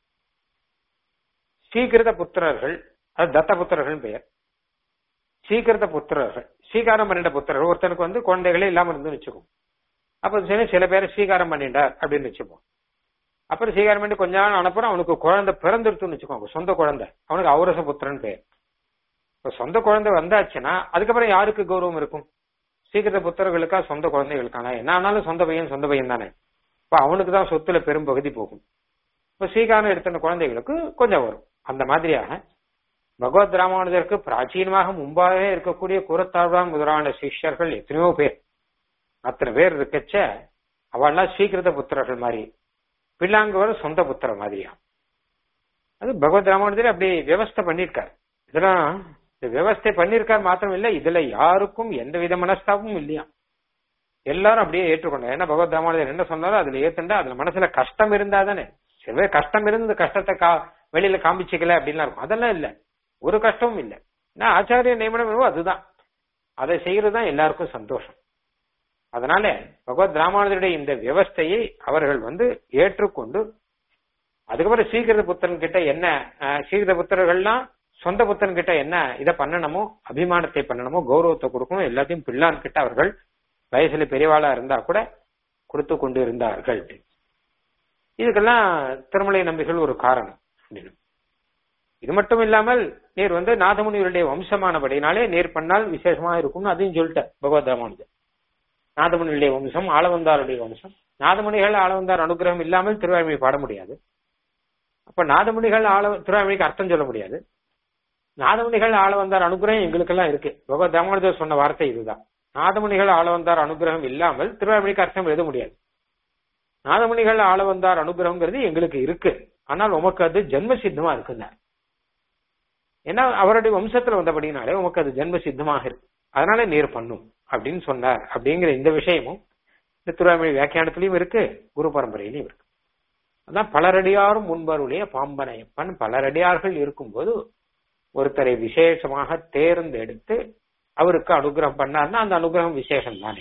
A: ஸ்ரீகிருத புத்திரர்கள் அது தத்த புத்திரர்கள் பெயர் ஸ்ரீகிருத புத்திரர்கள் ஸ்வீகாரம் பண்ணிட்ட புத்திரர்கள் ஒருத்தனுக்கு வந்து குழந்தைகளே இல்லாம இருந்து வச்சுக்கோம் அப்ப சரி சில பேரை ஸ்வீகாரம் பண்ணிட்டார் அப்படின்னு வச்சுப்போம் அப்புறம் ஸ்வீகாரம் பண்ணி கொஞ்ச நாள் அனுப்புறோம் அவனுக்கு குழந்தை பிறந்துருத்துன்னு வச்சுக்கோங்க சொந்த குழந்தை அவனுக்கு அவரச புத்திரன் பெயர் இப்ப சொந்த குழந்தை வந்தாச்சுன்னா அதுக்கப்புறம் யாருக்கு கௌரவம் இருக்கும் சீக்கிரத்த புத்தர்களுக்கா சொந்த குழந்தைகளுக்கான என்ன ஆனாலும் சொந்த பையன் சொந்த பையன் தானே இப்ப அவனுக்கு தான் சொத்துல பெரும் பகுதி போகும் இப்ப ஸ்ரீகாரம் எடுத்த குழந்தைகளுக்கு கொஞ்சம் வரும் அந்த மாதிரியாக பகவத் ராமானுஜருக்கு பிராச்சீனமாக முன்பாகவே இருக்கக்கூடிய குரத்தாழ்வான் முதலான சிஷ்யர்கள் எத்தனையோ பேர் அத்தனை பேர் இருக்கச்ச அவள்லாம் ஸ்ரீகிருத புத்திரர்கள் மாதிரி பிள்ளாங்கவர் சொந்த புத்திர மாதிரியா அது பகவத் ராமானுஜர் அப்படி வியவஸ்தை பண்ணிருக்கார் இதெல்லாம் இந்த வியவஸ்தை பண்ணிருக்கார் மாத்திரம் இல்ல இதுல யாருக்கும் எந்த வித மனஸ்தாபமும் இல்லையா எல்லாரும் அப்படியே ஏற்றுக்கொண்டார் ஏன்னா பகவத் ராமானுஜர் என்ன சொன்னாலும் அதுல ஏத்துண்டா அதுல மனசுல கஷ்டம் இருந்தா தானே சில பேர் கஷ்டம் இருந்து கஷ்டத்தை கா வெளியில காமிச்சிக்கல அப்படின்லாம் இருக்கும் அதெல்லாம் இல்ல ஒரு கஷ்டமும் இல்ல நான் ஆச்சாரிய நியமனம் அதுதான் அதை செய்யறது தான் எல்லாருக்கும் சந்தோஷம் அதனால பகவத் ராமானுஜருடைய இந்த வியவஸ்தையை அவர்கள் வந்து ஏற்றுக்கொண்டு அதுக்கப்புறம் சீக்கிரத புத்திரன் கிட்ட என்ன சீக்கிர புத்திரர்கள்லாம் சொந்த புத்திரன் கிட்ட என்ன இதை பண்ணணுமோ அபிமானத்தை பண்ணணுமோ கௌரவத்தை கொடுக்கணும் எல்லாத்தையும் பிள்ளான் கிட்ட அவர்கள் வயசுல பெரியவாளா இருந்தா கூட கொடுத்து கொண்டு இருந்தார்கள் இதுக்கெல்லாம் திருமலை நம்பிகள் ஒரு காரணம் அப்படின்னு இது மட்டும் இல்லாமல் நீர் வந்து நாதமுனிவருடைய வம்சமானபடினாலே நீர் பண்ணால் விசேஷமா இருக்கும்னு அதையும் சொல்லிட்ட பகவத் ராமானுஜர் நாதமுனியுடைய வம்சம் ஆளவந்தாருடைய வம்சம் நாதமுனிகள் ஆளவந்தார் அனுகிரகம் இல்லாமல் திருவாய்மொழி பாட முடியாது அப்ப நாதமுனிகள் ஆள திருவாய்மொழிக்கு அர்த்தம் சொல்ல முடியாது நாதமுனிகள் ஆளவந்தார் அனுகிரகம் எங்களுக்கெல்லாம் இருக்கு பகவத் ராமானுஜர் சொன்ன வார்த்தை இதுதான் நாதமுனிகள் ஆளவந்தார் அனுகிரகம் இல்லாமல் திருவாய்மொழிக்கு அர்த்தம் எழுத முடியாது நாதமணிகள் ஆள வந்தார் அனுகிரகங்கிறது எங்களுக்கு இருக்கு ஆனால் உமக்கு அது ஜென்ம சித்தமா இருக்குங்க ஏன்னா அவருடைய வம்சத்துல வந்தபடினாலே உமக்கு அது ஜென்ம சித்தமாக இருக்கு அதனால நீர் பண்ணும் அப்படின்னு சொன்னார் அப்படிங்கிற இந்த விஷயமும் இந்த திருவாமொழி வியாக்கியானத்திலையும் இருக்கு குரு பரம்பரையிலையும் இருக்கு அதான் பலரடியாரும் முன்பருடைய பாம்பனையப்பன் பலரடியார்கள் இருக்கும்போது ஒருத்தரை விசேஷமாக தேர்ந்தெடுத்து அவருக்கு அனுகிரகம் பண்ணார்னா அந்த அனுகிரகம் விசேஷம் தானே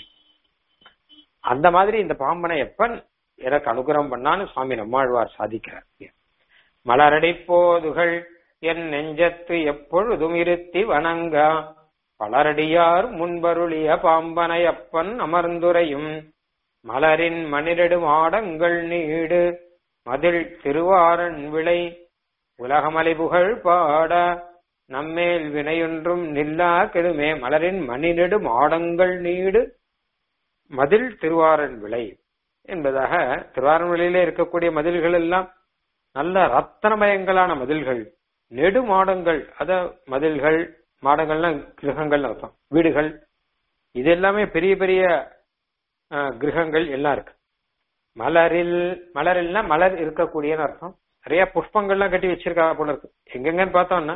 A: அந்த மாதிரி இந்த பாம்பனையப்பன் எனக்கு அனுகிரகம் பண்ணான்னு சுவாமி நம்மாழ்வார் சாதிக்கிறார் மலரடி போதுகள் என் நெஞ்சத்து எப்பொழுதும் இருத்தி வணங்க பலரடியார் முன்பருளிய பாம்பனையப்பன் அமர்ந்துரையும் மலரின் மணிரடு மாடங்கள் நீடு மதில் திருவாரன் விளை உலகமலை புகழ் பாட நம்மேல் வினையொன்றும் நில்லா கெடுமே மலரின் மணிநெடு மாடங்கள் நீடு மதில் திருவாரன் விளை என்பதாக திருவாரன் விளையில இருக்கக்கூடிய மதில்கள் எல்லாம் நல்ல ரத்தனமயங்களான மதில்கள் நெடு மாடங்கள் அத மதில்கள் மாடங்கள்னா கிரகங்கள் அர்த்தம் வீடுகள் இது எல்லாமே பெரிய பெரிய கிரகங்கள் எல்லாம் இருக்கு மலரில் மலரில்னா மலர் இருக்கக்கூடியன்னு அர்த்தம் நிறைய புஷ்பங்கள்லாம் கட்டி வச்சிருக்கா போல இருக்கு எங்கெங்கன்னு பார்த்தோம்னா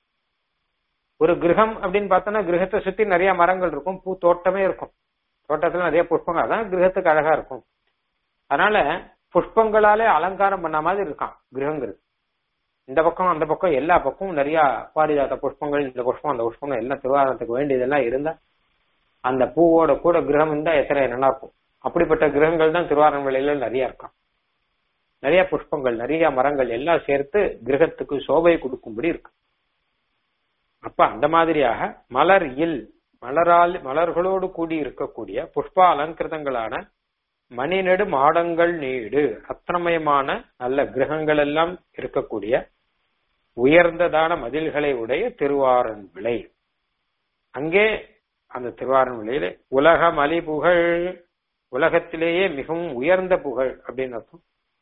A: ஒரு கிரகம் அப்படின்னு பார்த்தோம்னா கிரகத்தை சுத்தி நிறைய மரங்கள் இருக்கும் பூ தோட்டமே இருக்கும் தோட்டத்துல நிறைய புஷ்பங்கள் அதான் கிரகத்துக்கு அழகா இருக்கும் அதனால புஷ்பங்களாலே அலங்காரம் பண்ண மாதிரி இருக்கான் கிரகங்கிறது இந்த பக்கம் அந்த பக்கம் எல்லா பக்கமும் நிறைய பாரிஜாத புஷ்பங்கள் இந்த புஷ்பம் அந்த புஷ்பங்கள் எல்லாம் திருவாரணத்துக்கு வேண்டியதெல்லாம் இருந்தா அந்த பூவோட கூட கிரகம் இருந்தா எத்தனை நல்லா இருக்கும் அப்படிப்பட்ட கிரகங்கள் தான் திருவாரூர் வேலையில நிறைய இருக்கான் நிறைய புஷ்பங்கள் நிறைய மரங்கள் எல்லாம் சேர்த்து கிரகத்துக்கு சோபை கொடுக்கும்படி இருக்கு அப்ப அந்த மாதிரியாக மலர் இல் மலரால் மலர்களோடு கூடி இருக்கக்கூடிய புஷ்ப அலங்கிருதங்களான மணிநெடு மாடங்கள் நீடு ரத்னமயமான நல்ல கிரகங்கள் எல்லாம் இருக்கக்கூடிய உயர்ந்ததான மதில்களை உடைய திருவாரன் விளை அங்கே அந்த திருவாரன் விளையில உலக மலி புகழ் உலகத்திலேயே மிகவும் உயர்ந்த புகழ் அப்படின்னு அர்த்தம்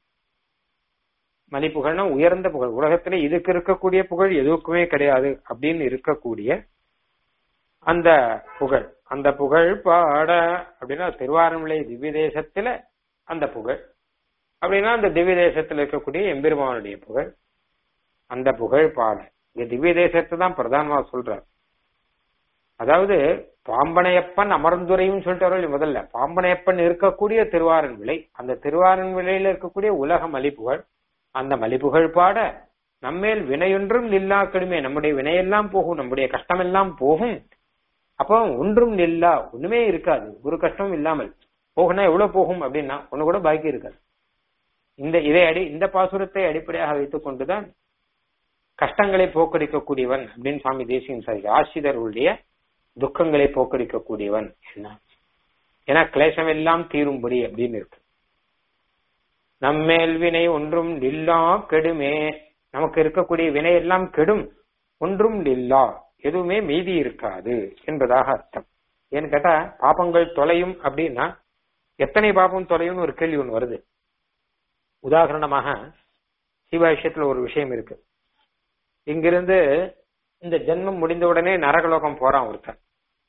A: மலி புகழ்னா உயர்ந்த புகழ் உலகத்திலே இதுக்கு இருக்கக்கூடிய புகழ் எதுக்குமே கிடையாது அப்படின்னு இருக்கக்கூடிய அந்த புகழ் அந்த புகழ் பாட அப்படின்னா திருவாரூர்மலை திவ்ய தேசத்துல அந்த புகழ் அப்படின்னா அந்த திவ்ய தேசத்துல இருக்கக்கூடிய எம்பெருமானுடைய புகழ் அந்த புகழ் பாட இங்க திவ்ய தேசத்தை தான் பிரதானமா சொல்றார் அதாவது பாம்பனையப்பன் அமர்ந்துரையும் சொல்லிட்டு முதல்ல பாம்பனையப்பன் இருக்கக்கூடிய திருவாரன் விலை அந்த திருவாரன் விலையில இருக்கக்கூடிய உலக மலிப்புகள் அந்த மலிப்புகள் பாட நம்மேல் வினையொன்றும் நில்லா கடுமே நம்முடைய வினையெல்லாம் போகும் நம்முடைய கஷ்டம் எல்லாம் போகும் அப்போ ஒன்றும் நில்லா ஒண்ணுமே இருக்காது ஒரு கஷ்டமும் இல்லாமல் போகுனா எவ்வளவு போகும் அப்படின்னா ஒண்ணு கூட பாக்கி இருக்காது இந்த இதை அடி இந்த பாசுரத்தை அடிப்படையாக வைத்துக் கொண்டுதான் கஷ்டங்களை போக்கடிக்கக்கூடியவன் அப்படின்னு சுவாமி தேசியம் சாரி ஆசிரியர்களுடைய துக்கங்களை போக்கடிக்கக்கூடியவன் என்ன ஏன்னா கிளேசம் எல்லாம் தீரும்படி அப்படின்னு இருக்கு நம்மேல் வினை ஒன்றும் நில்லா கெடுமே நமக்கு இருக்கக்கூடிய வினை எல்லாம் கெடும் ஒன்றும் நில்லா எதுவுமே மீதி இருக்காது என்பதாக அர்த்தம் ஏன்னு கேட்டா பாப்பங்கள் தொலையும் அப்படின்னா எத்தனை பாப்பம் தொலையும் ஒரு கேள்வி ஒன்று வருது உதாரணமாக சிவாஷயத்துல ஒரு விஷயம் இருக்கு இங்கிருந்து இந்த ஜென்மம் முடிந்த உடனே நரகலோகம் போறான் ஒருத்தன்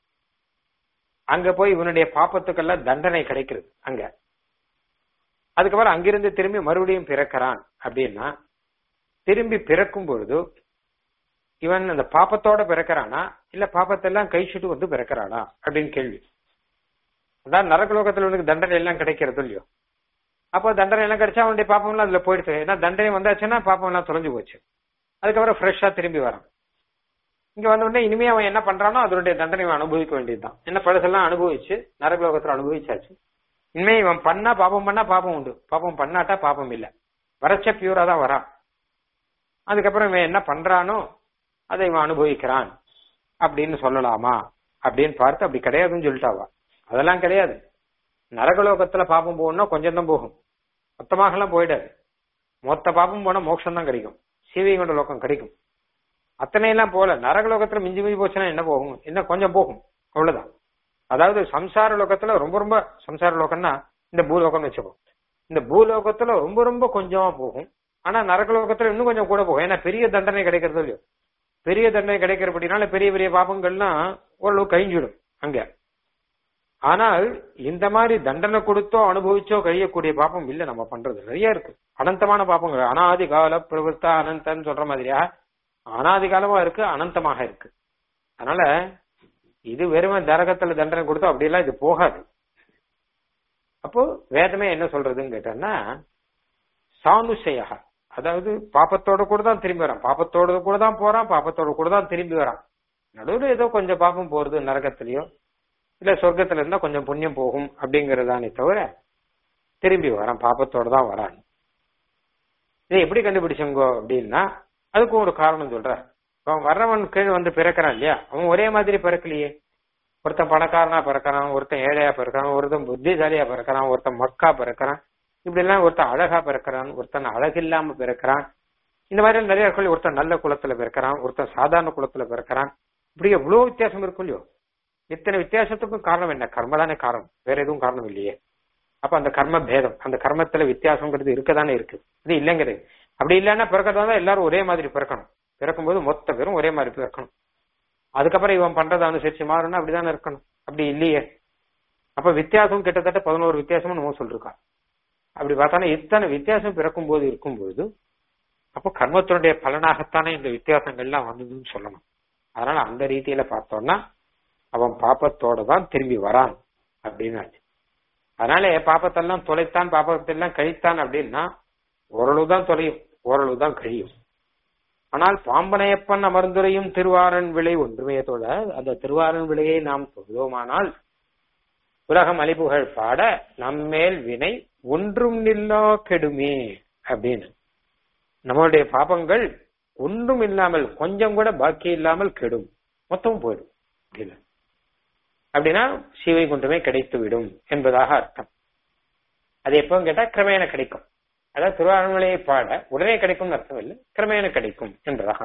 A: அங்க போய் இவனுடைய பாப்பத்துக்கெல்லாம் தண்டனை கிடைக்கிறது அங்க அதுக்கப்புறம் அங்கிருந்து திரும்பி மறுபடியும் பிறக்கிறான் அப்படின்னா திரும்பி பிறக்கும் பொழுது இவன் அந்த பாப்பத்தோட பிறக்கிறானா இல்ல பாப்பத்தெல்லாம் கழிச்சுட்டு வந்து பிறக்கிறானா அப்படின்னு கேள்வி அதான் நரகலோகத்துல இவனுக்கு தண்டனை எல்லாம் கிடைக்கிறது இல்லையோ அப்போ தண்டனை எல்லாம் கிடைச்சா அவனுடைய பாப்பம் எல்லாம் அதுல போயிடுச்சு ஏன்னா தண்டனை வந்தாச்சுன்னா பாப்பம் எல்லாம் தொலைஞ்சு போச்சு அதுக்கப்புறம் ஃப்ரெஷ்ஷா திரும்பி வரான் இங்க வந்த உடனே இனிமே அவன் என்ன பண்றானோ அதனுடைய தண்டனை அவன் அனுபவிக்க வேண்டியதுதான் என்ன பழசெல்லாம் அனுபவிச்சு நரகலோகத்துல அனுபவிச்சாச்சு இனிமே இவன் பண்ணா பாப்பம் பண்ணா பாப்பம் உண்டு பாப்பம் பண்ணாட்டா பாப்பம் இல்ல வரச்ச பியூரா தான் வரான் அதுக்கப்புறம் இவன் என்ன பண்றானோ அதை இவன் அனுபவிக்கிறான் அப்படின்னு சொல்லலாமா அப்படின்னு பார்த்து அப்படி கிடையாதுன்னு சொல்லிட்டாவா அதெல்லாம் கிடையாது நரகலோகத்துல பாப்பம் போகணும்னா கொஞ்சம் தான் போகும் மொத்தமாக எல்லாம் போயிடாது மொத்த பாப்பம் போனா மோட்சம் தான் கிடைக்கும் சீவிகொண்ட லோகம் கிடைக்கும் அத்தனை எல்லாம் போல நரகலோகத்துல மிஞ்சி மிஞ்சி போச்சுன்னா என்ன போகும் என்ன கொஞ்சம் போகும் அவ்வளவுதான் அதாவது சம்சார லோகத்துல ரொம்ப ரொம்ப சம்சார லோகம்னா இந்த பூலோகம் வச்சுப்போம் இந்த பூலோகத்துல ரொம்ப ரொம்ப கொஞ்சமா போகும் ஆனா நரகலோகத்துல இன்னும் கொஞ்சம் கூட போகும் ஏன்னா பெரிய தண்டனை கிடைக்கிறது இல்லையோ பெரிய தண்டனை கிடைக்கிறபடினால பெரிய பெரிய பாபங்கள்லாம் ஓரளவு கழிஞ்சிடும் அங்க ஆனால் இந்த மாதிரி தண்டனை கொடுத்தோ அனுபவிச்சோ கழியக்கூடிய பாப்பம் இல்ல நம்ம பண்றது நிறைய இருக்கு அனந்தமான பாப்பங்கள் அனாதி கால பிரவர்த்தா அனந்தன்னு சொல்ற மாதிரியா அனாதி காலமா இருக்கு அனந்தமாக இருக்கு அதனால இது வெறுமை நரகத்துல தண்டனை கொடுத்தா அப்படியெல்லாம் இது போகாது அப்போ வேதமே என்ன சொல்றதுன்னு கேட்டோம்னா சானுஷயா அதாவது பாப்பத்தோட கூட தான் திரும்பி வரான் பாப்பத்தோட கூட தான் போறான் பாப்பத்தோட கூட தான் திரும்பி வரான் நடுவில் ஏதோ கொஞ்சம் பாப்பம் போறது நரகத்திலயோ இல்ல சொர்க்கத்துல இருந்தா கொஞ்சம் புண்ணியம் போகும் அப்படிங்கறதானே தவிர திரும்பி வரான் பாப்பத்தோட தான் வரான் இதை எப்படி கண்டுபிடிச்சங்கோ அப்படின்னா அதுக்கும் ஒரு காரணம் சொல்ற அவன் வர்றவன் கீழ் வந்து பிறக்கிறான் இல்லையா அவன் ஒரே மாதிரி பிறக்கலையே ஒருத்தன் பணக்காரனா பிறக்கிறான் ஒருத்தன் ஏழையா பிறக்கிறான் ஒருத்தன் புத்திசாலியா பிறக்கிறான் ஒருத்தன் மக்கா பிறக்கிறான் இப்படி எல்லாம் ஒருத்தன் அழகா பிறக்கிறான் ஒருத்தன் அழகில்லாம பிறக்கிறான் இந்த மாதிரி நிறைய இருக்கு ஒருத்தன் நல்ல குலத்துல பிறக்கிறான் ஒருத்தன் சாதாரண குலத்துல பிறக்கிறான் இப்படி எவ்வளவு வித்தியாசம் இருக்கும் இல்லையோ இத்தனை வித்தியாசத்துக்கும் காரணம் என்ன கர்ம தானே காரணம் வேற எதுவும் காரணம் இல்லையே அப்ப அந்த கர்ம பேதம் அந்த கர்மத்துல வித்தியாசங்கிறது இருக்கதானே இருக்கு இது இல்லைங்கிறது அப்படி இல்லைன்னா பிறக்கிறதா தான் எல்லாரும் ஒரே மாதிரி பிறக்கணும் பிறக்கும்போது மொத்த பேரும் ஒரே மாதிரி பிறக்கணும் அதுக்கப்புறம் இவன் பண்றதை அனுசரிச்சு மாறணும் அப்படிதானே இருக்கணும் அப்படி இல்லையே அப்ப வித்தியாசம் கிட்டத்தட்ட பதினோரு வித்தியாசமும் நம்ம சொல்லிருக்கான் அப்படி பார்த்தானே இத்தனை வித்தியாசம் பிறக்கும் போது இருக்கும்போது அப்போ கர்மத்தினுடைய பலனாகத்தானே இந்த வித்தியாசங்கள்லாம் வந்ததுன்னு சொல்லணும் அதனால அந்த ரீதியில பார்த்தோம்னா அவன் பாப்பத்தோட தான் திரும்பி வரான் அப்படின்னு அதனால பாப்பத்தெல்லாம் தொலைத்தான் பாப்பத்தெல்லாம் கழித்தான் அப்படின்னா ஓரளவு தான் தொலையும் ஓரளவு தான் கழியும் ஆனால் பாம்பனையப்பன் அமர்ந்துரையும் திருவாரன் விலை ஒன்றுமே தொழ அந்த திருவாரன் விலையை நாம் தொழுதோமானால் உலகம் அலிபுகழ் பாட நம்மேல் வினை ஒன்றும் நில்லா கெடுமே அப்படின்னு நம்மளுடைய பாபங்கள் ஒன்றும் இல்லாமல் கொஞ்சம் கூட பாக்கி இல்லாமல் கெடும் மொத்தமும் போயிடும் அப்படின்னு அப்படின்னா சிவை குண்டமே கிடைத்து விடும் என்பதாக அர்த்தம் அது எப்போ கேட்டா கிரமேண கிடைக்கும் அதாவது திருவாரூரையை பாட உடனே கிடைக்கும் அர்த்தம் இல்லை கிரமேண கிடைக்கும் என்பதாக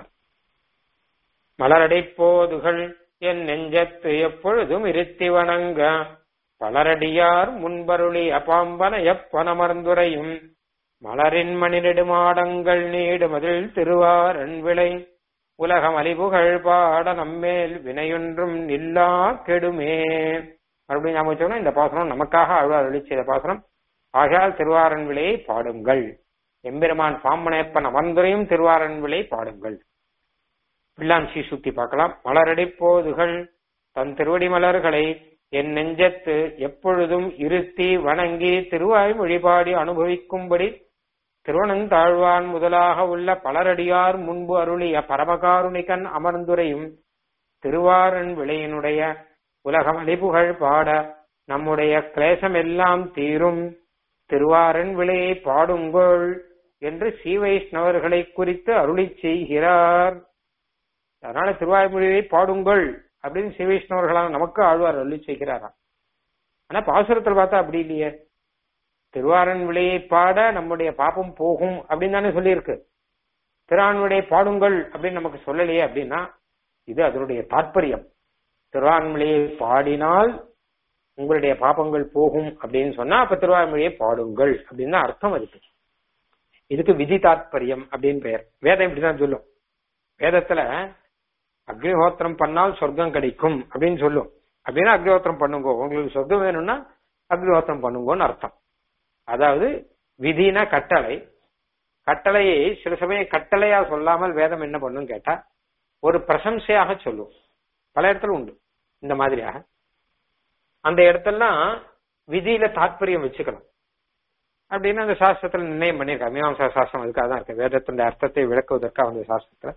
A: மலரடை போதுகள் என் நெஞ்சத்து எப்பொழுதும் இருத்தி வணங்க பலரடியார் முன்பருளி அபாம்பன எப்பனமர்ந்துரையும் மலரின் மணிநெடுமாடங்கள் நீடு மதில் திருவாரன் விளை உலகம் அலிபுகழ் பாட நம்மேல் வினையொன்றும் நில்லா கெடுமே மறுபடியும் ஞாபகம் வச்சோம்னா இந்த பாசனம் நமக்காக அழுவார் அருளி செய்த பாசனம் ஆகையால் திருவாரன் விலையை பாடுங்கள் எம்பெருமான் பாம்பனையப்பன் அமர்ந்துரையும் திருவாரன் விலை பாடுங்கள் பிள்ளான் சுத்தி பார்க்கலாம் மலரடி போதுகள் தன் திருவடி மலர்களை என் நெஞ்சத்து எப்பொழுதும் இருத்தி வணங்கி திருவாய் மொழிபாடி அனுபவிக்கும்படி திருவனந்தாழ்வான் முதலாக உள்ள பலரடியார் முன்பு அருளிய பரமகாருணிகன் அமர்ந்துரையும் திருவாரன் விளையினுடைய உலகம் அலிபுகழ் பாட நம்முடைய கிளேசம் எல்லாம் தீரும் திருவாரன் விளையை பாடுங்கோள் என்று ஸ்ரீ வைஷ்ணவர்களை குறித்து அருளி செய்கிறார் அதனால திருவாய்மொழியை பாடுங்கள் அப்படின்னு ஸ்ரீ வைஷ்ணவர்களான நமக்கு ஆழ்வார் அருளி செய்கிறாராம் ஆனா பாசுரத்தில் பார்த்தா அப்படி இல்லையே திருவாரன் விலையை பாட நம்முடைய பாப்பம் போகும் அப்படின்னு தானே சொல்லியிருக்கு திருவான்விடையை பாடுங்கள் அப்படின்னு நமக்கு சொல்லலையே அப்படின்னா இது அதனுடைய தாற்பயம் திருவான்மொழியை பாடினால் உங்களுடைய பாப்பங்கள் போகும் அப்படின்னு சொன்னா அப்ப திருவாய்மொழியை பாடுங்கள் அப்படின்னு தான் அர்த்தம் இருக்கு இதுக்கு விதி தாத்பரியம் அப்படின்னு பெயர் வேதம் இப்படிதான் சொல்லும் வேதத்துல அக்னிஹோத்திரம் பண்ணால் சொர்க்கம் கிடைக்கும் அப்படின்னு சொல்லும் அப்படின்னா அக்னிஹோத்திரம் பண்ணுங்க உங்களுக்கு சொர்க்கம் வேணும்னா அக்னிஹோத்திரம் பண்ணுங்கன்னு அர்த்தம் அதாவது விதினா கட்டளை கட்டளையை சில சமயம் கட்டளையா சொல்லாமல் வேதம் என்ன பண்ணும் கேட்டா ஒரு பிரசம்சையாக சொல்லும் பல இடத்துல உண்டு இந்த மாதிரியாக அந்த இடத்தெல்லாம் விதியில தாத்பரியம் வச்சுக்கணும் அப்படின்னு அந்த சாஸ்திரத்துல நிர்ணயம் பண்ணியிருக்காங்க மீமாசா சாஸ்திரம் அதுக்காக தான் இருக்கு வேதத்தின் அர்த்தத்தை விளக்குவதற்காக அந்த சாஸ்திரத்துல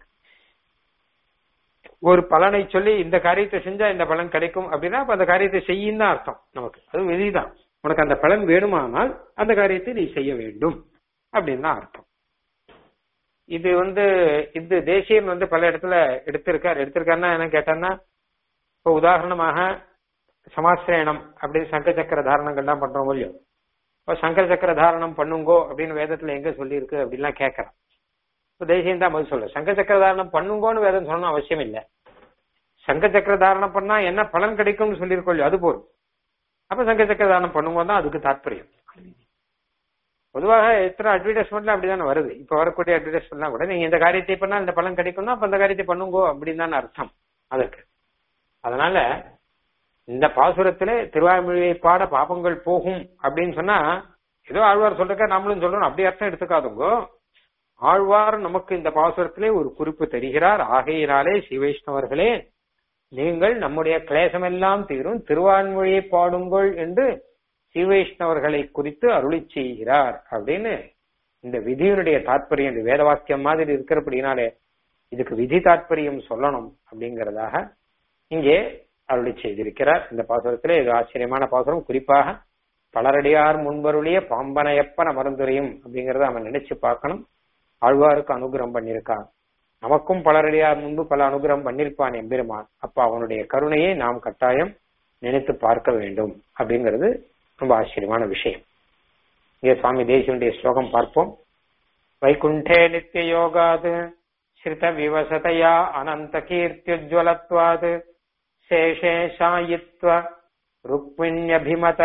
A: ஒரு பலனை சொல்லி இந்த காரியத்தை செஞ்சா இந்த பலன் கிடைக்கும் அப்படின்னா அப்ப அந்த காரியத்தை செய்யும் தான் அர்த்தம் நமக்கு அது விதிதான் உனக்கு அந்த பலன் வேணுமானால் அந்த காரியத்தை நீ செய்ய வேண்டும் அப்படின்னு தான் அர்த்தம் இது வந்து இந்த தேசியன் வந்து பல இடத்துல எடுத்திருக்கார் எடுத்திருக்காருன்னா என்ன கேட்டான்னா இப்போ உதாரணமாக சமாசிரயணம் அப்படின்னு சங்க சக்கர தாரணங்கள்லாம் பண்றோம் இல்லையோ இப்போ சங்கர சக்கர தாரணம் பண்ணுங்கோ அப்படின்னு வேதத்துல எங்க சொல்லியிருக்கு அப்படின்லாம் கேட்கறான் இப்போ தேசியம் தான் பதில் சொல்ல சங்க சக்கர தாரணம் பண்ணுங்கோன்னு வேதம் சொல்லணும் அவசியம் இல்லை சங்க சக்கர தாரணம் பண்ணா என்ன பலன் கிடைக்கும்னு சொல்லியிருக்கோம் இல்லையோ அது போதும் அப்ப சங்க சக்கர தாரணம் பண்ணுங்க தான் அதுக்கு தாற்பயம் பொதுவாக எத்தனை அட்வர்டைஸ்மெண்ட்ல அப்படிதானே வருது இப்ப வரக்கூடிய அட்வர்டைஸ்மெண்ட்லாம் கூட நீங்க இந்த காரியத்தை பண்ணா இந்த பலன் கிடைக்கும்னா அப்ப அந்த காரியத்தை பண்ணுங்கோ அப்படின்னு தானே அர்த்தம் அதற்கு அதனால இந்த பாசுரத்துல திருவாய்மொழியை பாட பாபங்கள் போகும் அப்படின்னு சொன்னா ஏதோ ஆழ்வார் சொல்றக்க நம்மளும் சொல்றோம் அப்படி அர்த்தம் எடுத்துக்காதுங்கோ ஆழ்வார் நமக்கு இந்த பாசுரத்திலே ஒரு குறிப்பு தருகிறார் ஆகையினாலே சிவைஷ்ணவர்களே நீங்கள் நம்முடைய கிளேசமெல்லாம் தீரும் திருவான்மொழியை பாடுங்கள் என்று சிவைஷ்ணவர்களை குறித்து அருளி செய்கிறார் அப்படின்னு இந்த விதியினுடைய தாற்பயம் இந்த வேத வாக்கியம் மாதிரி இருக்கிறபடினாலே இதுக்கு விதி தாற்பயம் சொல்லணும் அப்படிங்கறதாக இங்கே அருளி செய்திருக்கிறார் இந்த பாசுரத்திலே இது ஆச்சரியமான பாசுரம் குறிப்பாக பலரடியார் முன்பருளிய பாம்பனையப்பன் அமர்ந்துரையும் அப்படிங்கறத அவன் நினைச்சு பார்க்கணும் ஆழ்வாருக்கு அனுகிரகம் பண்ணியிருக்கான் நமக்கும் பலரடியார் முன்பு பல அனுகிரகம் பண்ணிருப்பான் எம்பெருமான் அப்ப அவனுடைய கருணையை நாம் கட்டாயம் நினைத்து பார்க்க வேண்டும் அப்படிங்கிறது ரொம்ப ஆச்சரியமான விஷயம் இங்கே சுவாமி தேசியனுடைய ஸ்லோகம் பார்ப்போம் வைகுண்டே நித்திய யோகாது ஸ்ருத விவசதையா அனந்த கீர்த்தியுஜ்வலத்வாது சேஷே சாயித்வ ருக்மிண்யபிமத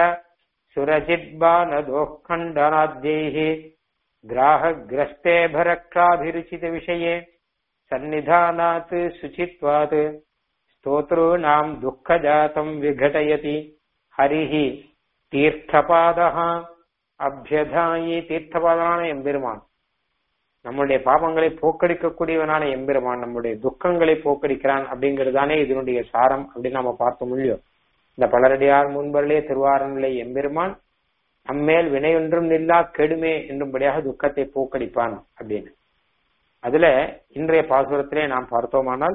A: சுரஜித்பானதோக்கண்டனாத்யைः ग्राहग्रस्तेभरक्षाभिरुचितविषये सन्निधानात् शुचित्वात् स्तोतॄणाम् दुःखजातम् विघटयति हरिः தீர்த்தபாதா அபியதாயி தீர்த்தபாதனான எம்பெருமான் நம்முடைய பாவங்களை போக்கடிக்கக்கூடியவனான எம்பெருமான் நம்முடைய துக்கங்களை போக்கடிக்கிறான் அப்படிங்கிறதானே இதனுடைய சாரம் அப்படின்னு நம்ம பார்த்தோம் இல்லையோ இந்த பலரடியார் முன்பர்களே திருவாரநிலை எம்பெருமான் நம்மேல் வினையொன்றும் நில்லா கெடுமே என்னும்படியாக துக்கத்தை போக்கடிப்பான் அப்படின்னு அதுல இன்றைய பாசுரத்திலே நாம் பார்த்தோமானால்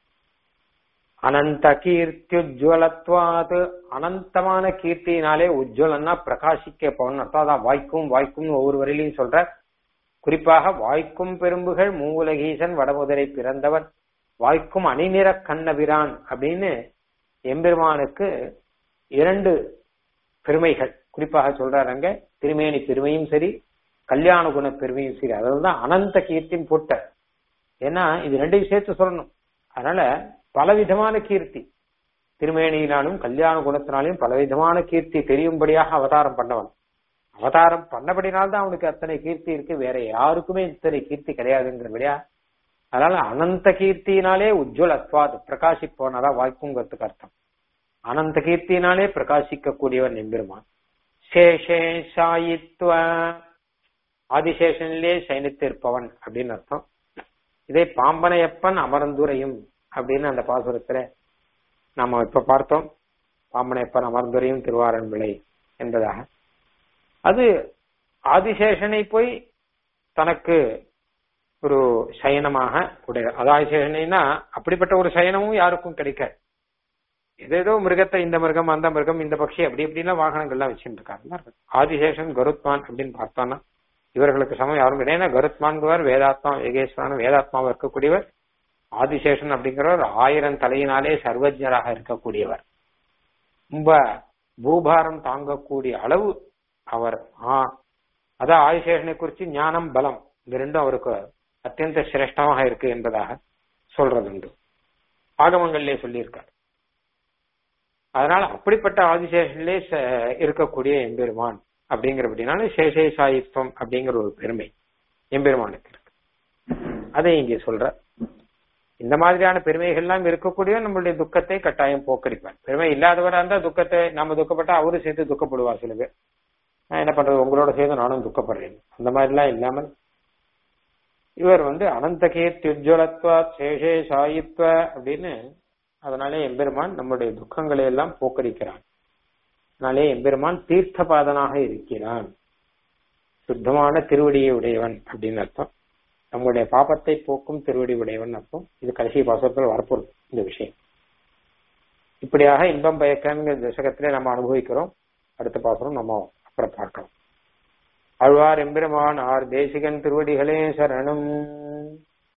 A: அனந்த கீர்த்தியுஜ்வலத்வாது அனந்தமான கீர்த்தியினாலே உஜ்வலன்னா பிரகாசிக்க போகணும் அர்த்தம் அதான் வாய்க்கும் வாய்க்கும் ஒவ்வொரு வரையிலையும் சொல்ற குறிப்பாக வாய்க்கும் பெரும்புகள் மூவுலகீசன் வடமுதலை பிறந்தவன் வாய்க்கும் அணிநிற கண்ணபிரான் அப்படின்னு எம்பெருமானுக்கு இரண்டு பெருமைகள் குறிப்பாக சொல்றாருங்க திருமேனி பெருமையும் சரி கல்யாண குண பெருமையும் சரி அதான் அனந்த கீர்த்தின்னு போட்ட ஏன்னா இது ரெண்டையும் சேர்த்து சொல்லணும் அதனால பலவிதமான கீர்த்தி திருமேனியினாலும் கல்யாண குணத்தினாலும் பலவிதமான கீர்த்தி தெரியும்படியாக அவதாரம் பண்ணவன் அவதாரம் பண்ணபடினால்தான் அவனுக்கு அத்தனை கீர்த்தி இருக்கு வேற யாருக்குமே இத்தனை கீர்த்தி கிடையாதுங்கிறபடியா அதனால அனந்த கீர்த்தியினாலே உஜ்வல் அத்வாத் பிரகாசிப்பவனதான் வாய்க்குங்கிறதுக்கு அர்த்தம் அனந்த கீர்த்தியினாலே பிரகாசிக்க கூடியவன் எம்பெருமான் சேஷேஷாயித்வ ஆதிசேஷனிலே சயனித்திருப்பவன் அப்படின்னு அர்த்தம் இதை பாம்பனையப்பன் அமர்ந்துரையும் அப்படின்னு அந்த பாசுரத்துல நாம இப்ப பார்த்தோம் பாம்பனையப்பன் அமர்ந்துரையும் திருவாரன் விளை என்பதாக அது ஆதிசேஷனை போய் தனக்கு ஒரு சயனமாக உடைய அதாதிசேஷனா அப்படிப்பட்ட ஒரு சயனமும் யாருக்கும் கிடைக்காது ஏதேதோ மிருகத்தை இந்த மிருகம் அந்த மிருகம் இந்த பட்சி அப்படி இப்படிலாம் வாகனங்கள்லாம் வச்சுட்டு இருக்காங்க ஆதிசேஷன் கருத்மான் அப்படின்னு பார்த்தோம்னா இவர்களுக்கு சமம் யாரும் கிடையாது கருத்மான்கிறவர் வேதாத்மா வேகேஸ்வரன் வேதாத்மாவா இருக்கக்கூடியவர் ஆதிசேஷன் அப்படிங்கிறவர் ஆயிரம் தலையினாலே சர்வஜராக இருக்கக்கூடியவர் ரொம்ப பூபாரம் தாங்கக்கூடிய அளவு அவர் ஆ அதான் ஆதிசேஷனை குறித்து ஞானம் பலம் இந்த ரெண்டும் அவருக்கு அத்தியந்த சிரேஷ்டமாக இருக்கு என்பதாக சொல்றதுண்டு ஆகமங்களிலே சொல்லியிருக்கார் அதனால அப்படிப்பட்ட ஆதிசேஷனிலே இருக்கக்கூடிய எம்பெருமான் அப்படிங்கிறபடினால சேஷேசாயித்வம் அப்படிங்கிற ஒரு பெருமை எம்பெருமானுக்கு இருக்கு அதை இங்கே சொல்ற இந்த மாதிரியான பெருமைகள்லாம் இருக்கக்கூடிய நம்மளுடைய துக்கத்தை கட்டாயம் போக்கடிப்பார் பெருமை இல்லாதவரா இருந்தா துக்கத்தை நம்ம துக்கப்பட்டா அவரு சேர்த்து துக்கப்படுவார் சில பேர் நான் என்ன பண்றது உங்களோட சேர்ந்து நானும் துக்கப்படுறேன் அந்த மாதிரிலாம் இல்லாமல் இவர் வந்து அனந்த கீர்த்தி உஜ்வலத்வா சேஷே சாயித்வ அப்படின்னு அதனாலே எம்பெருமான் நம்முடைய துக்கங்களை எல்லாம் போக்கடிக்கிறான் அதனாலே எம்பெருமான் தீர்த்தபாதனாக இருக்கிறான் சுத்தமான திருவடியை உடையவன் அப்படின்னு அர்த்தம் நம்முடைய பாப்பத்தை போக்கும் திருவடி உடையவன் அர்த்தம் இது கடைசி பாசத்தில் வரப்போகுது இந்த விஷயம் இப்படியாக இன்பம் பயக்கங்கிற தசகத்திலே நம்ம அனுபவிக்கிறோம் அடுத்த பாசனம் நம்ம அப்புறம் பார்க்கலாம் ஆழ்வார் எம்பெருமான் ஆர் தேசிகன் திருவடிகளே சரணம்